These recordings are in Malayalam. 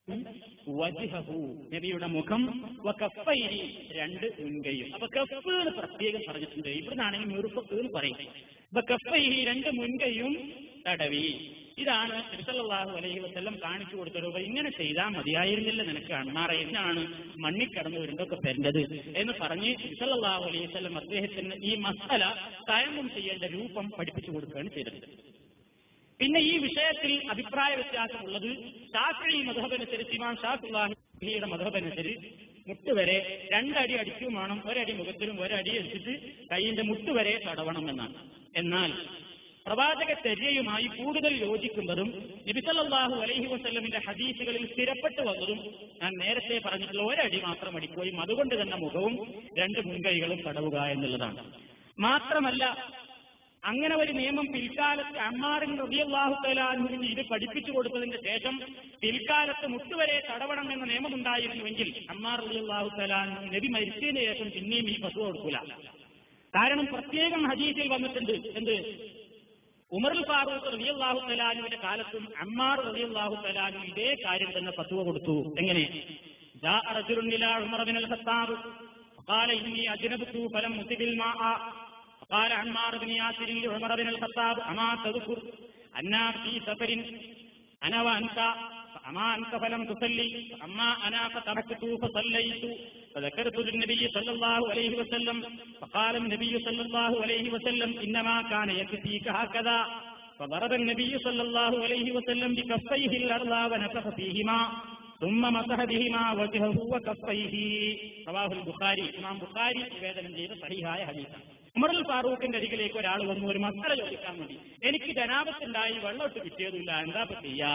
വജ്ഹഹു നബിയുടെ മുഖം വകഫൈഹി രണ്ട് മുൻകൈയും അപ്പൊ കഫ് എന്ന് പ്രത്യേകം പറഞ്ഞിട്ടുണ്ട് ഇവിടുന്നാണെങ്കിൽ മിറുഫത്ത് എന്ന് പറയും അപ്പൊ കഫൈഹി രണ്ട് മുൻകൈയും തടവി ഇതാണ് നബിസല്ലാഹു അലൈഹി വസ്ല്ലം കാണിച്ചു കൊടുത്തത് അപ്പൊ ഇങ്ങനെ ചെയ്താൽ മതിയായിരുന്നില്ല നിനക്ക് അണ്ണാറ എന്നാണ് മണ്ണിൽ കടന്നു വരുന്നതൊക്കെ തരേണ്ടത് എന്ന് പറഞ്ഞ് നബിസല്ലാഹു അലൈഹി വസ്ല്ലം അദ്ദേഹത്തിന് ഈ മസല തയമ്പം ചെയ്യേണ്ട രൂപം പഠിപ്പിച്ചു കൊടുക്കുകയാണ് ചെയ്തത് പിന്നെ ഈ വിഷയത്തിൽ അഭിപ്രായ വ്യത്യാസമുള്ളത് ഷാഫി മധബനുസരിച്ച് ഇമാം ഷാഫിയുടെ മധബനുസരിച്ച് മുട്ടുവരെ രണ്ടടി അടിക്കും വേണം ഒരടി മുഖത്തിലും ഒരടി എടുത്തിട്ട് കൈയിന്റെ മുട്ടുവരെ തടവണം എന്നാണ് എന്നാൽ പ്രവാചക ചര്യയുമായി കൂടുതൽ യോജിക്കുന്നതും നബിസല്ലാഹു അലൈഹി വസ്ല്ലമിന്റെ ഹദീസുകളിൽ സ്ഥിരപ്പെട്ടു വന്നതും ഞാൻ നേരത്തെ പറഞ്ഞിട്ടുള്ള ഒരടി മാത്രം അടിക്കുകയും അതുകൊണ്ട് തന്നെ മുഖവും രണ്ട് മുൻകൈകളും തടവുക എന്നുള്ളതാണ് മാത്രമല്ല അങ്ങനെ ഒരു നിയമം പിൽക്കാലത്ത് അമ്മാറിൻ റബിയല്ലാഹു തലാഹുവിന് ഇത് പഠിപ്പിച്ചു കൊടുത്തതിന് ശേഷം പിൽക്കാലത്ത് മുട്ടുവരെ തടവണം എന്ന നിയമമുണ്ടായിരുന്നുവെങ്കിൽ അമ്മാർ റബിയല്ലാഹു തലാഹു നബി മരിച്ചതിന് ശേഷം പിന്നെയും ഈ പശു കൊടുക്കൂല കാരണം പ്രത്യേകം ഹദീസിൽ വന്നിട്ടുണ്ട് എന്ത് ഉമറുൽ ഫാറൂഖ് റബിയല്ലാഹു തലാനുവിന്റെ കാലത്തും അമ്മാർ റബിയല്ലാഹു തലാനു ഇതേ കാര്യം തന്നെ ഫത്വ കൊടുത്തു എങ്ങനെ جاء رجل إلى عمر بن الخطاب قال إني أجنبت فلم أصب الماء قال عمار بن ياسر لعمر بن الخطاب أما تذكر أنا في سفر أنا وأنت فأما أنت فلم تصلي فأما أنا فتركت فصليت فذكرت للنبي صلى الله عليه وسلم فقال النبي صلى الله عليه وسلم إنما كان يكفيك هكذا فضرب النبي صلى الله عليه وسلم بكفيه الأرض ونفخ فيهما ثم مسح بهما وجهه وكفيه رواه البخاري إمام ബുഖാരി നിവേദനം ചെയ്ത സഹിഹായ ഹദീസാണ് ഉമറുൽ ഫാറൂഖിന്റെ അരികിലേക്ക് ഒരാൾ വന്നു ഒരു മക്കളെ ചോദിക്കാൻ വേണ്ടി എനിക്ക് ജനാപത്തുണ്ടായി വെള്ളമൊട്ട് കിട്ടിയതില്ല എന്താ ഇപ്പൊ ചെയ്യാ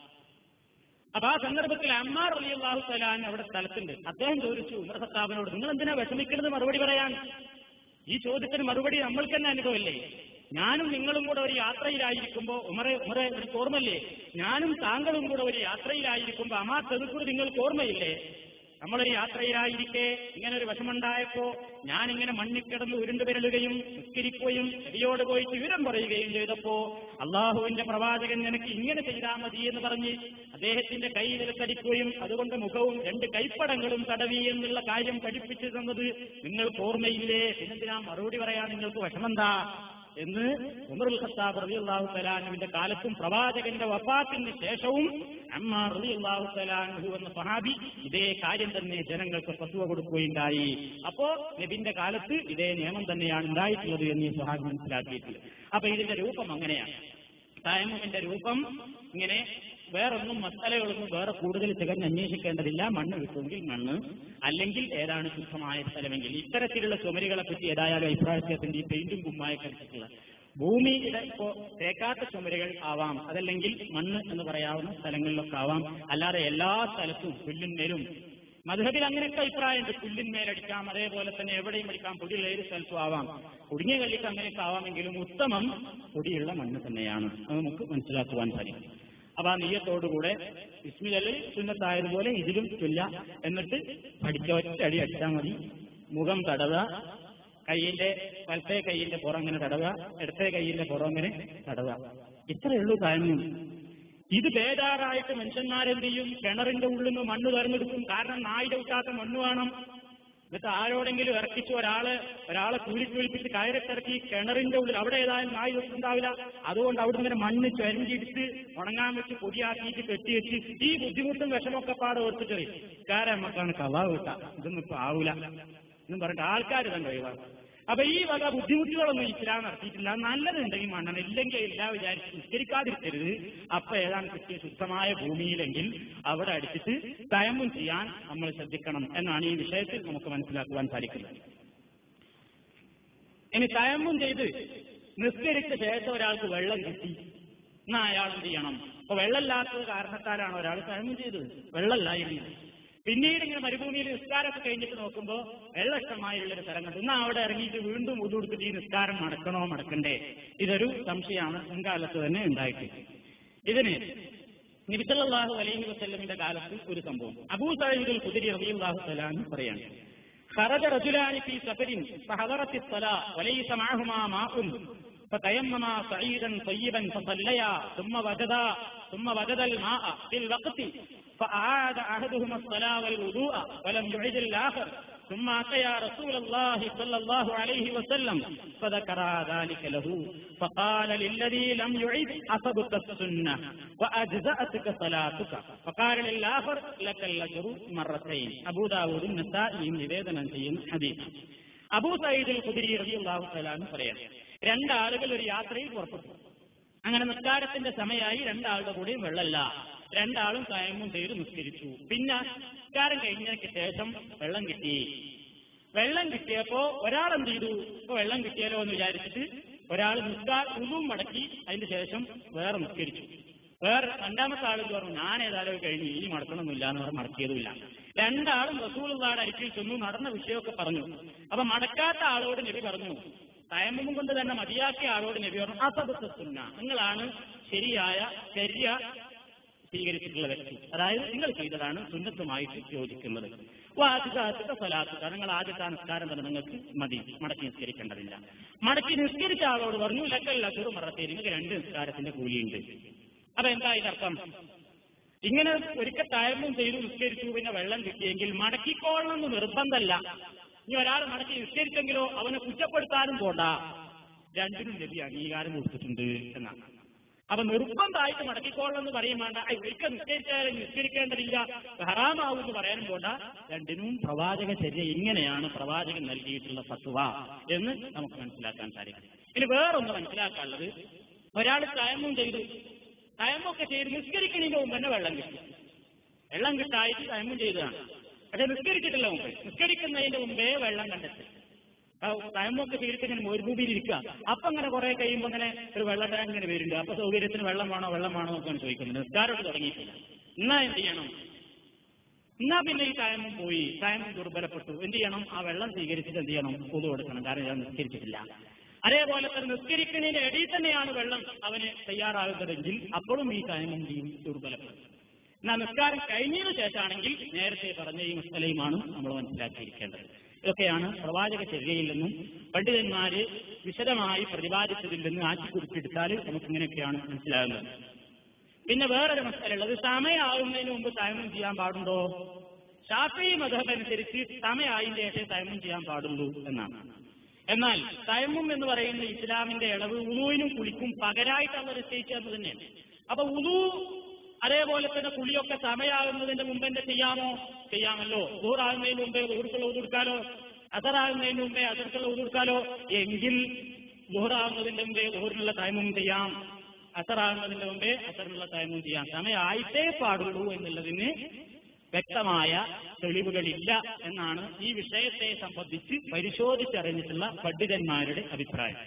അപ്പൊ ആ സന്ദർഭത്തിൽ അമ്മാർ അലി അള്ളാഹു തലാൻ അവിടെ സ്ഥലത്തുണ്ട് അദ്ദേഹം ചോദിച്ചു ഉമർ സത്താബിനോട് നിങ്ങൾ എന്തിനാ വിഷമിക്കുന്നത് മറുപടി പറയാൻ ഈ ചോദ്യത്തിന് മറുപടി നമ്മൾക്ക് തന്നെ അനുഭവമല്ലേ ഞാനും നിങ്ങളും കൂടെ ഒരു യാത്രയിലായിരിക്കുമ്പോ ഉമറെ ഉമറെ എനിക്ക് ഓർമ്മയില്ലേ ഞാനും താങ്കളും കൂടെ ഒരു യാത്രയിലായിരിക്കുമ്പോ അമാ തെതുക്കുറി നിങ്ങൾക്ക് ഓർമ്മയില്ലേ നമ്മളൊരു യാത്രയിലായിരിക്കെ ഇങ്ങനെ ഒരു വിഷമുണ്ടായപ്പോ ഞാനിങ്ങനെ മണ്ണിൽ കിടന്ന് ഉരുണ്ടു വിരലുകയും നിസ്കരിക്കുകയും ചെടിയോട് പോയി വിവരം പറയുകയും ചെയ്തപ്പോ അള്ളാഹുവിന്റെ പ്രവാചകൻ നിനക്ക് ഇങ്ങനെ ചെയ്താൽ മതി എന്ന് പറഞ്ഞ് അദ്ദേഹത്തിന്റെ കൈയിൽ തടിക്കുകയും അതുകൊണ്ട് മുഖവും രണ്ട് കൈപ്പടങ്ങളും തടവി എന്നുള്ള കാര്യം പഠിപ്പിച്ചു തന്നത് നിങ്ങൾക്ക് ഓർമ്മയില്ലേ പിന്നെന്തിനാ മറുപടി പറയാൻ നിങ്ങൾക്ക് വിഷമെന്താ എന്ന് ഉമറുൽ ഖത്താബ് റളിയല്ലാഹു തലാനുവിന്റെ കാലത്തും പ്രവാചകന്റെ വഫാത്തിന് ശേഷവും അമ്മ റളിയല്ലാഹു തലാൻഹു എന്ന സഹാബി ഇതേ കാര്യം തന്നെ ജനങ്ങൾക്ക് ഫത്വ കൊടുക്കുകയുണ്ടായി അപ്പോ നബിന്റെ കാലത്ത് ഇതേ നിയമം തന്നെയാണ് ഉണ്ടായിട്ടുള്ളത് എന്ന് ഈ സഹാബി മനസ്സിലാക്കിയിട്ടുണ്ട് അപ്പൊ ഇതിന്റെ രൂപം അങ്ങനെയാണ് തയമ്മുവിന്റെ രൂപം ഇങ്ങനെ വേറൊന്നും മസാലകളൊന്നും വേറെ കൂടുതൽ തികഞ്ഞ് അന്വേഷിക്കേണ്ടതില്ല മണ്ണ് കിട്ടുമെങ്കിൽ മണ്ണ് അല്ലെങ്കിൽ ഏതാണ് ശുദ്ധമായ സ്ഥലമെങ്കിൽ ഇത്തരത്തിലുള്ള ചുമരുകളെ പറ്റി ഏതായാലും അഭിപ്രായത്തിന്റെ ഈ പെയിന്റും കുമ്മായൊക്കെ എടുത്തിട്ടുള്ള ഭൂമിയുടെ ഇപ്പോ തേക്കാത്ത ചുമരുകൾ ആവാം അതല്ലെങ്കിൽ മണ്ണ് എന്ന് പറയാവുന്ന സ്ഥലങ്ങളിലൊക്കെ ആവാം അല്ലാതെ എല്ലാ സ്ഥലത്തും പുല്ലിന്മേലും മധുഹബിൽ അങ്ങനെയൊക്കെ അഭിപ്രായമുണ്ട് പുല്ലിന്മേലടിക്കാം അതേപോലെ തന്നെ എവിടെയും അടിക്കാം പൊടിയുള്ള ഏത് സ്ഥലത്തും ആവാം കുടുങ്ങിയ കല്ലിക്ക് അങ്ങനെയൊക്കെ ആവാമെങ്കിലും ഉത്തമം പൊടിയുള്ള മണ്ണ് തന്നെയാണ് അത് നമുക്ക് മനസ്സിലാക്കുവാൻ സാധിക്കും അപ്പൊ ആ നീയത്തോടുകൂടെ ഇസ്മിലല് സുന്നത്തായതുപോലെ ഇതിലും ചൊല്ല എന്നിട്ട് അടിച്ച ഒറ്റ അടി അടിച്ചാൽ മതി മുഖം തടവുക കൈയിന്റെ വലത്തെ കൈയിന്റെ പുറം അങ്ങനെ തടവുക ഇടത്തെ കൈയിന്റെ പുറം അങ്ങനെ തടവുക ഇത്രയേ ഉള്ളൂ കാര്യം ഇത് ബേജാറായിട്ട് മനുഷ്യന്മാരെന്ത് ചെയ്യും കിണറിന്റെ ഉള്ളിൽ നിന്ന് മണ്ണ് തെരഞ്ഞെടുക്കും കാരണം നായിടെ വിട്ടാത്ത മണ്ണ് വേണം എന്നിട്ട് ആരോടെങ്കിലും ഇറക്കിച്ച് ഒരാള് ഒരാളെ കൂലിക്കുളിപ്പിച്ച് കയറിത്തിറക്കി കിണറിന്റെ ഉള്ളിൽ അവിടെ ഏതായാലും നായി വെച്ചിട്ടുണ്ടാവില്ല അതുകൊണ്ട് അവിടെ ഇങ്ങനെ മണ്ണ് ചൊരഞ്ചിടിച്ച് ഉണങ്ങാൻ വെച്ച് പൊടിയാക്കിയിട്ട് കെട്ടിവെച്ച് ഈ ബുദ്ധിമുട്ടും വിഷമൊക്കെ പാടെ ഓർത്തിട്ട് കാരം നമുക്കാണ് കവാ കിട്ടാ ഇതൊന്നും ഇപ്പൊ ആവൂല എന്നും പറഞ്ഞിട്ട് ആൾക്കാർ തന്നെ ഒഴിവാക്കും അപ്പൊ ഈ വക ബുദ്ധിമുട്ടുകളൊന്നും ഇസ്ലാം നടത്തിയിട്ടില്ല നല്ലതുണ്ടെങ്കിൽ മണ്ണെണ്ണ ഇല്ലെങ്കിൽ ഇല്ല വിചാരിച്ച് നിസ്കരിക്കാതിരിക്കരുത് അപ്പൊ ഏതാണ് കിട്ടിയ ശുദ്ധമായ ഭൂമിയിലെങ്കിൽ അവിടെ അടിച്ചിട്ട് തയമ്പും ചെയ്യാൻ നമ്മൾ ശ്രദ്ധിക്കണം എന്നാണ് ഈ വിഷയത്തിൽ നമുക്ക് മനസ്സിലാക്കുവാൻ സാധിക്കുന്നത് ഇനി തയമ്പും ചെയ്ത് നിസ്കരിച്ച ശേഷം ഒരാൾക്ക് വെള്ളം കിട്ടി എന്നാ അയാൾ എന്ത് ചെയ്യണം അപ്പൊ വെള്ളമില്ലാത്തത് കാരണത്താലാണ് ഒരാൾ തയമ്പും ചെയ്തത് വെള്ളമില്ലായിരുന്നു പിന്നീട് ഇങ്ങനെ മരുഭൂമിയിൽ നിസ്കാരമൊക്കെ കഴിഞ്ഞിട്ട് നോക്കുമ്പോൾ വെള്ളഷ്ടമായുള്ളൊരു സ്ഥലം കണ്ടു എന്നാ അവിടെ ഇറങ്ങിയിട്ട് വീണ്ടും ഉതുകൊടുത്തിട്ട് ഈ നിസ്കാരം മടക്കണോ മടക്കണ്ടേ ഇതൊരു സംശയമാണ് മുൻകാലത്ത് തന്നെ ഉണ്ടായിട്ടുണ്ട് ഇതിന് നിബിസല്ലാഹു അലൈഹി വസ്ല്ലമിന്റെ കാലത്ത് ഒരു സംഭവം അബൂ സഹീദുൽ കുതിരി റബിയുല്ലാഹു സലാം പറയാണ് خرج رجلان في سفر فحضرت الصلاة وليس معهما ماء فتيمما صعيدا طيبا فصليا ثم وجدا ثم وجد الماء في الوقت فأعاد أحدهما الصلاة والوضوء ولم يعد الآخر ثم أتيا رسول الله صلى الله عليه وسلم فذكر ذلك له فقال للذي لم يعد أصبت السنة وأجزأتك صلاتك فقال للآخر لك الأجر مرتين أبو داود النسائي നിവേദനം ചെയ്യുന്ന ഹദീസ് അബൂ സയ്യിദുൽ ഖുദരി റളിയല്ലാഹു തആല എന്ന് പറയാം രണ്ടാളുകൾ ഒരു യാത്രയിൽ പുറപ്പെട്ടു അങ്ങനെ നിസ്കാരത്തിന്റെ സമയമായി രണ്ടാളുടെ കൂടെയും വെള്ളമല്ല രണ്ടാളും തയമ്മും ചെയ്ത് നിസ്കരിച്ചു പിന്നെ നിസ്കാരം കഴിഞ്ഞതിന് ശേഷം വെള്ളം കിട്ടി വെള്ളം കിട്ടിയപ്പോ ഒരാൾ എന്ത് ചെയ്തു ഇപ്പൊ വെള്ളം കിട്ടിയാലോ എന്ന് വിചാരിച്ചിട്ട് ഒരാൾ നിസ്കാർ ഉതും മടക്കി അതിന് ശേഷം വേറെ നിസ്കരിച്ചു വേറെ രണ്ടാമത്തെ ആൾ പറഞ്ഞു ഞാൻ ഏതായാലും കഴിഞ്ഞ് ഇനി മടക്കണമെന്നില്ല എന്ന് പറഞ്ഞ് മടക്കിയതുമില്ല രണ്ടാളും റസൂളുള്ളാടെ അരികിൽ ചെന്നു നടന്ന വിഷയമൊക്കെ പറഞ്ഞു അപ്പൊ മടക്കാത്ത ആളോട് നബി പറഞ്ഞു തയമ്മും കൊണ്ട് തന്നെ മതിയാക്കിയ ആളോട് നബി പറഞ്ഞു അസബത്ത് സുന്ന നിങ്ങളാണ് ശരിയായ ചര്യ സ്വീകരിച്ചിട്ടുള്ള വ്യക്തി അതായത് നിങ്ങൾ ചെയ്തതാണ് സുന്നത്തുമായിട്ട് യോജിക്കുന്നത് ആദ്യത്തെ സ്വലാത്തുക നിങ്ങൾ ആദ്യത്തെ നിസ്കാരം തന്നെ നിങ്ങൾക്ക് മതി മടക്കി നിസ്കരിക്കേണ്ടതില്ല മടക്കി നിസ്കരിച്ച ആളോട് പറഞ്ഞു ലക്കല്ല ചെറു മറത്തേ നിങ്ങൾക്ക് രണ്ട് നിസ്കാരത്തിന്റെ കൂലിയുണ്ട് അപ്പൊ എന്താ ഇതിനർത്ഥം ഇങ്ങനെ ഒരിക്കൽ തയമ്മും ചെയ്തു നിസ്കരിച്ചു പിന്നെ വെള്ളം കിട്ടിയെങ്കിൽ മടക്കിക്കോളണമെന്ന് നിർബന്ധമല്ല ഇനി ഒരാൾ മടക്കി നിസ്കരിച്ചെങ്കിലോ അവനെ കുറ്റപ്പെടുത്താനും പോണ്ട രണ്ടിനും നബി അംഗീകാരം കൊടുത്തിട്ടുണ്ട് എന്നാണ് അപ്പൊ നിർബന്ധമായിട്ട് മടക്കിക്കോളണം എന്ന് പറയും വേണ്ട "ഐ, ഒരിക്കൽ നിസ്കരിച്ചാലും നിസ്കരിക്കേണ്ടതില്ല ഹറാമാവും എന്ന് പറയാനും പോണ്ട രണ്ടിനും പ്രവാചക ചര്യ ഇങ്ങനെയാണ് പ്രവാചകൻ നൽകിയിട്ടുള്ള ഫത്വ എന്ന് നമുക്ക് മനസ്സിലാക്കാൻ സാധിക്കും ഇനി വേറൊന്ന് മനസ്സിലാക്കാനുള്ളത് ഒരാൾ തയമ്മും ചെയ്തു തയമ്മൊക്കെ ചെയ്ത് നിസ്കരിക്കണതിന്റെ മുമ്പ് തന്നെ വെള്ളം കിട്ടി വെള്ളം കിട്ടായിട്ട് തയമ്മും ചെയ്തതാണ് പക്ഷെ നിസ്കരിച്ചിട്ടില്ല മുമ്പ് നിസ്കരിക്കുന്നതിന്റെ മുമ്പേ വെള്ളം കണ്ടെത്തി തയമ്പൊക്കെ ചെയ്തിട്ട് ഇങ്ങനെ മൊരുഭൂമിയിൽ ഇരിക്കുക അപ്പൊ അങ്ങനെ കുറെ കഴിയുമ്പോൾ അങ്ങനെ ഒരു വെള്ളം ടാങ്ക് ഇങ്ങനെ വരുന്നുണ്ട് അപ്പൊ സൗകര്യത്തിന് വെള്ളം വേണോ വെള്ളം വേണോ എന്നൊക്കെയാണ് ചോദിക്കുന്നത് നിസ്കാരോട്ട് തുടങ്ങിയിട്ടില്ല എന്നാ എന്ത് ചെയ്യണം എന്നാ പിന്നെ ഈ തയമ്പം പോയി തയമ്പം ദുർബലപ്പെട്ടു എന്ത് ചെയ്യണം ആ വെള്ളം സ്വീകരിച്ചിട്ട് എന്ത് ചെയ്യണം പൊതു കൊടുക്കണം കാരണം ഞാൻ നിസ്കരിച്ചിട്ടില്ല അതേപോലെ തന്നെ നിസ്കരിക്കുന്നതിന്റെ ഇടയിൽ തന്നെയാണ് വെള്ളം അവന് തയ്യാറാകുന്നതെങ്കിൽ അപ്പോഴും ഈ തയമ്പം ചെയ്യും ദുർബലപ്പെടും എന്നാൽ നിസ്കാരം കഴിഞ്ഞതിനു ശേഷമാണെങ്കിൽ നേരത്തെ പറഞ്ഞ ഈ മസലയുമാണ് നമ്മൾ മനസ്സിലാക്കിയിരിക്കേണ്ടത് ഇതൊക്കെയാണ് പ്രവാചക ചര്യയിൽ നിന്നും പണ്ഡിതന്മാര് വിശദമായി പ്രതിപാദിച്ചതിൽ നിന്ന് ആറ്റിക്കുറിച്ചെടുത്താൽ നമുക്ക് ഇങ്ങനെയൊക്കെയാണ് മനസ്സിലാകുന്നത് പിന്നെ വേറൊരു മസല ഉള്ളത് സമയമാകുന്നതിന് മുമ്പ് തയമം ചെയ്യാൻ പാടുണ്ടോ ഷാഫി മതം അനുസരിച്ച് സമയമായതിന്റെ ശേഷം തയമം ചെയ്യാൻ പാടുള്ളൂ എന്നാണ് എന്നാൽ തയമ്മും എന്ന് പറയുന്ന ഇസ്ലാമിന്റെ ഇളവ് ഉളുവിനും കുളിക്കും പകരായിട്ടുള്ള നിശ്ചയിച്ചത് തന്നെയാണ് അപ്പൊ ഉളു അതേപോലെ തന്നെ കുളിയൊക്കെ സമയമാകുന്നതിന്റെ മുമ്പ് എന്താ ചെയ്യാമോ ചെയ്യാമല്ലോ ദൂറാകുന്നതിന് മുമ്പേ ദൂർക്കുള്ള ഉതുർക്കാലോ അസറാകുന്നതിന് മുമ്പേ അസർക്കുള്ള ഉതുർക്കാലോ എങ്കിൽ ദൂറാകുന്നതിന്റെ മുമ്പേ ദൂറിനുള്ള ടൈമും ചെയ്യാം അസറാകുന്നതിന്റെ മുമ്പേ അസറിനുള്ള ടൈമും ചെയ്യാം സമയമായിട്ടേ പാടുള്ളൂ എന്നുള്ളതിന് വ്യക്തമായ തെളിവുകളില്ല എന്നാണ് ഈ വിഷയത്തെ സംബന്ധിച്ച് പരിശോധിച്ചറിഞ്ഞിട്ടുള്ള പണ്ഡിതന്മാരുടെ അഭിപ്രായം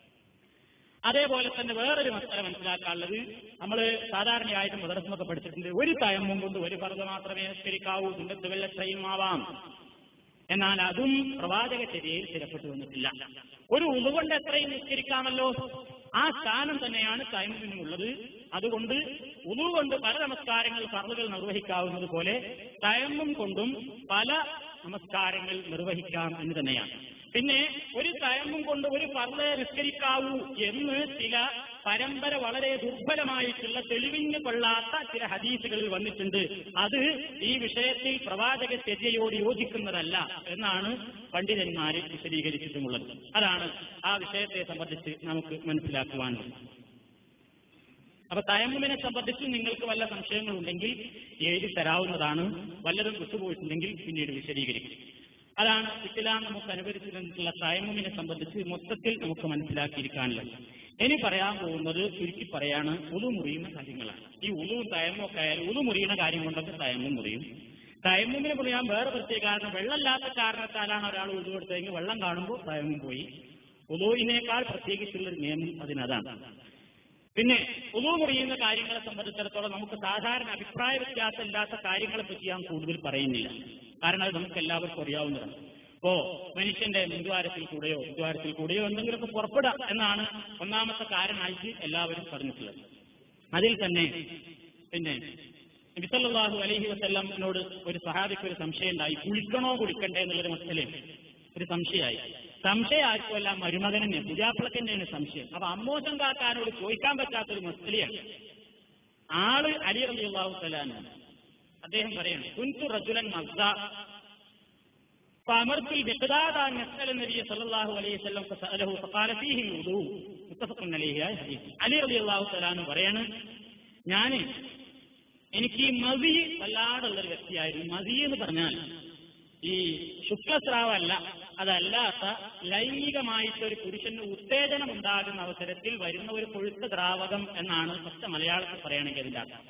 അതേപോലെ തന്നെ വേറൊരു മസല മനസ്സിലാക്കാനുള്ളത് നമ്മൾ സാധാരണയായിട്ട് മുതലസ്മൊക്കെ പഠിച്ചിട്ടുണ്ട് ഒരു തയമ്മും കൊണ്ട് ഒരു പർദ്ദ മാത്രമേ നിസ്കരിക്കാവൂ സുന്നത്ത് വെള്ളത്രയും ആവാം എന്നാൽ അതും പ്രവാചക ചര്യയിൽ സ്ഥിരപ്പെട്ടു വന്നിട്ടില്ല ഒരു ഉളുകൊണ്ട് എത്രയും നിസ്കരിക്കാമല്ലോ ആ സ്ഥാനം തന്നെയാണ് തയമ്മിനുള്ളത് അതുകൊണ്ട് ഉളു കൊണ്ട് പല നമസ്കാരങ്ങൾ ഫർളുകൾ നിർവഹിക്കാവുന്നത് പോലെ തയമ്മും കൊണ്ടും പല നമസ്കാരങ്ങൾ നിർവഹിക്കാം എന്ന് തന്നെയാണ് പിന്നെ ഒരു തയമ്മും കൊണ്ട് ഒരു ഫർളെ നിസ്കരിക്കാവൂ എന്ന് ചില പരമ്പര വളരെ ദുർബലമായിട്ടുള്ള തെളിവിന് കൊള്ളാത്ത ചില ഹദീസുകളിൽ വന്നിട്ടുണ്ട് അത് ഈ വിഷയത്തിൽ പ്രവാചക ചര്യയോട് യോജിക്കുന്നതല്ല എന്നാണ് പണ്ഡിതന്മാര് വിശദീകരിച്ചിട്ടുമുള്ളത് അതാണ് ആ വിഷയത്തെ സംബന്ധിച്ച് നമുക്ക് മനസ്സിലാക്കുവാനുള്ളത് അപ്പൊ തയമ്മുവിനെ സംബന്ധിച്ച് നിങ്ങൾക്ക് വല്ല സംശയങ്ങളുണ്ടെങ്കിൽ എഴുതി തരാവുന്നതാണ് വല്ലതും വിട്ടുപോയിട്ടുണ്ടെങ്കിൽ പിന്നീട് വിശദീകരിക്കും അതാണ് ഇസ്ലാം നമുക്ക് അനുവദിച്ചിട്ടുള്ള തയമ്മുവിനെ സംബന്ധിച്ച് മൊത്തത്തിൽ നമുക്ക് മനസ്സിലാക്കിയിരിക്കാനുള്ളത് ഇനി പറയാൻ പോകുന്നത് ചുരുക്കി പറയാണ് ഉളു മുറിയുന്ന കാര്യങ്ങളാണ് ഈ ഉളുവും തയമ്മും ഒക്കെ ആയാലും ഉളു മുറിയുന്ന കാര്യം കൊണ്ടൊക്കെ തയമ്മും മുറിയും തയമ്മുവിനെ മുറിയാൻ വേറെ പ്രത്യേക കാരണം വെള്ളമില്ലാത്ത കാരണത്താലാണ് ഒരാൾ ഉളു കൊടുത്തതെങ്കിൽ വെള്ളം കാണുമ്പോൾ തയമ്മും പോയി ഉളുവിനേക്കാൾ പ്രത്യേകിച്ചുള്ളൊരു നിയമം അതിനതാണ് പിന്നെ ഉളു മുറിയുന്ന കാര്യങ്ങളെ സംബന്ധിച്ചിടത്തോളം നമുക്ക് സാധാരണ അഭിപ്രായ വ്യത്യാസമില്ലാത്ത കാര്യങ്ങളെ പറ്റി ഞാൻ കൂടുതൽ പറയുന്നില്ല കാരണം അത് നമുക്ക് എല്ലാവർക്കും അറിയാവുന്നതാണ് ഇപ്പോ മനുഷ്യന്റെ മുൻദ്വാരത്തിൽ കൂടെയോ മുൻദ്വാരത്തിൽ കൂടെയോ എന്തെങ്കിലുമൊക്കെ പുറപ്പെടാം എന്നാണ് ഒന്നാമത്തെ കാരണമായിട്ട് എല്ലാവരും പറഞ്ഞിട്ടുള്ളത് അതിൽ തന്നെ പിന്നെ നബിസല്ലാഹു അലൈഹി വസ്ല്ലമിനോട് ഒരു സഹാബിക്ക് ഒരു സംശയം ഉണ്ടായി കുളിക്കണോ കുളിക്കണ്ടേ എന്നുള്ളൊരു മസലേ ഒരു സംശയമായി സംശയം ആർക്കുമല്ല മരുമകനെ പുതിയാപ്പിളക്ക് തന്നെയാണ് സംശയം അപ്പൊ അമ്മോശം കാക്കാനോട് ചോദിക്കാൻ പറ്റാത്തൊരു മസ്തലിയാണ് ആള് അലി റബി അള്ളാഹു തലാനാണ് അദ്ദേഹം പറയാണ് കുൻതു റജുലൻ മസ്ദ فأمرت المقداد أن يسأل النبي صلى الله عليه وسلم فسأله فقال فيه الوضوء متفق عليه هذا حديث അലി റബി അള്ളാഹു തലാന്ന് പറയാണ് ഞാൻ എനിക്ക് ഈ മതി വല്ലാടുള്ളൊരു വ്യക്തിയായിരുന്നു മതി എന്ന് പറഞ്ഞാൽ ഈ ശുക്ലസ്രാവല്ല അതല്ലാത്ത ലൈംഗികമായിട്ടൊരു പുരുഷന് ഉത്തേജനം ഉണ്ടാകുന്ന അവസരത്തിൽ വരുന്ന ഒരു കൊഴുത്ത ദ്രാവകം എന്നാണ് ഫസ്റ്റ് മലയാളത്തിൽ പറയുകയാണെങ്കിൽ അതിന്റെ അർത്ഥം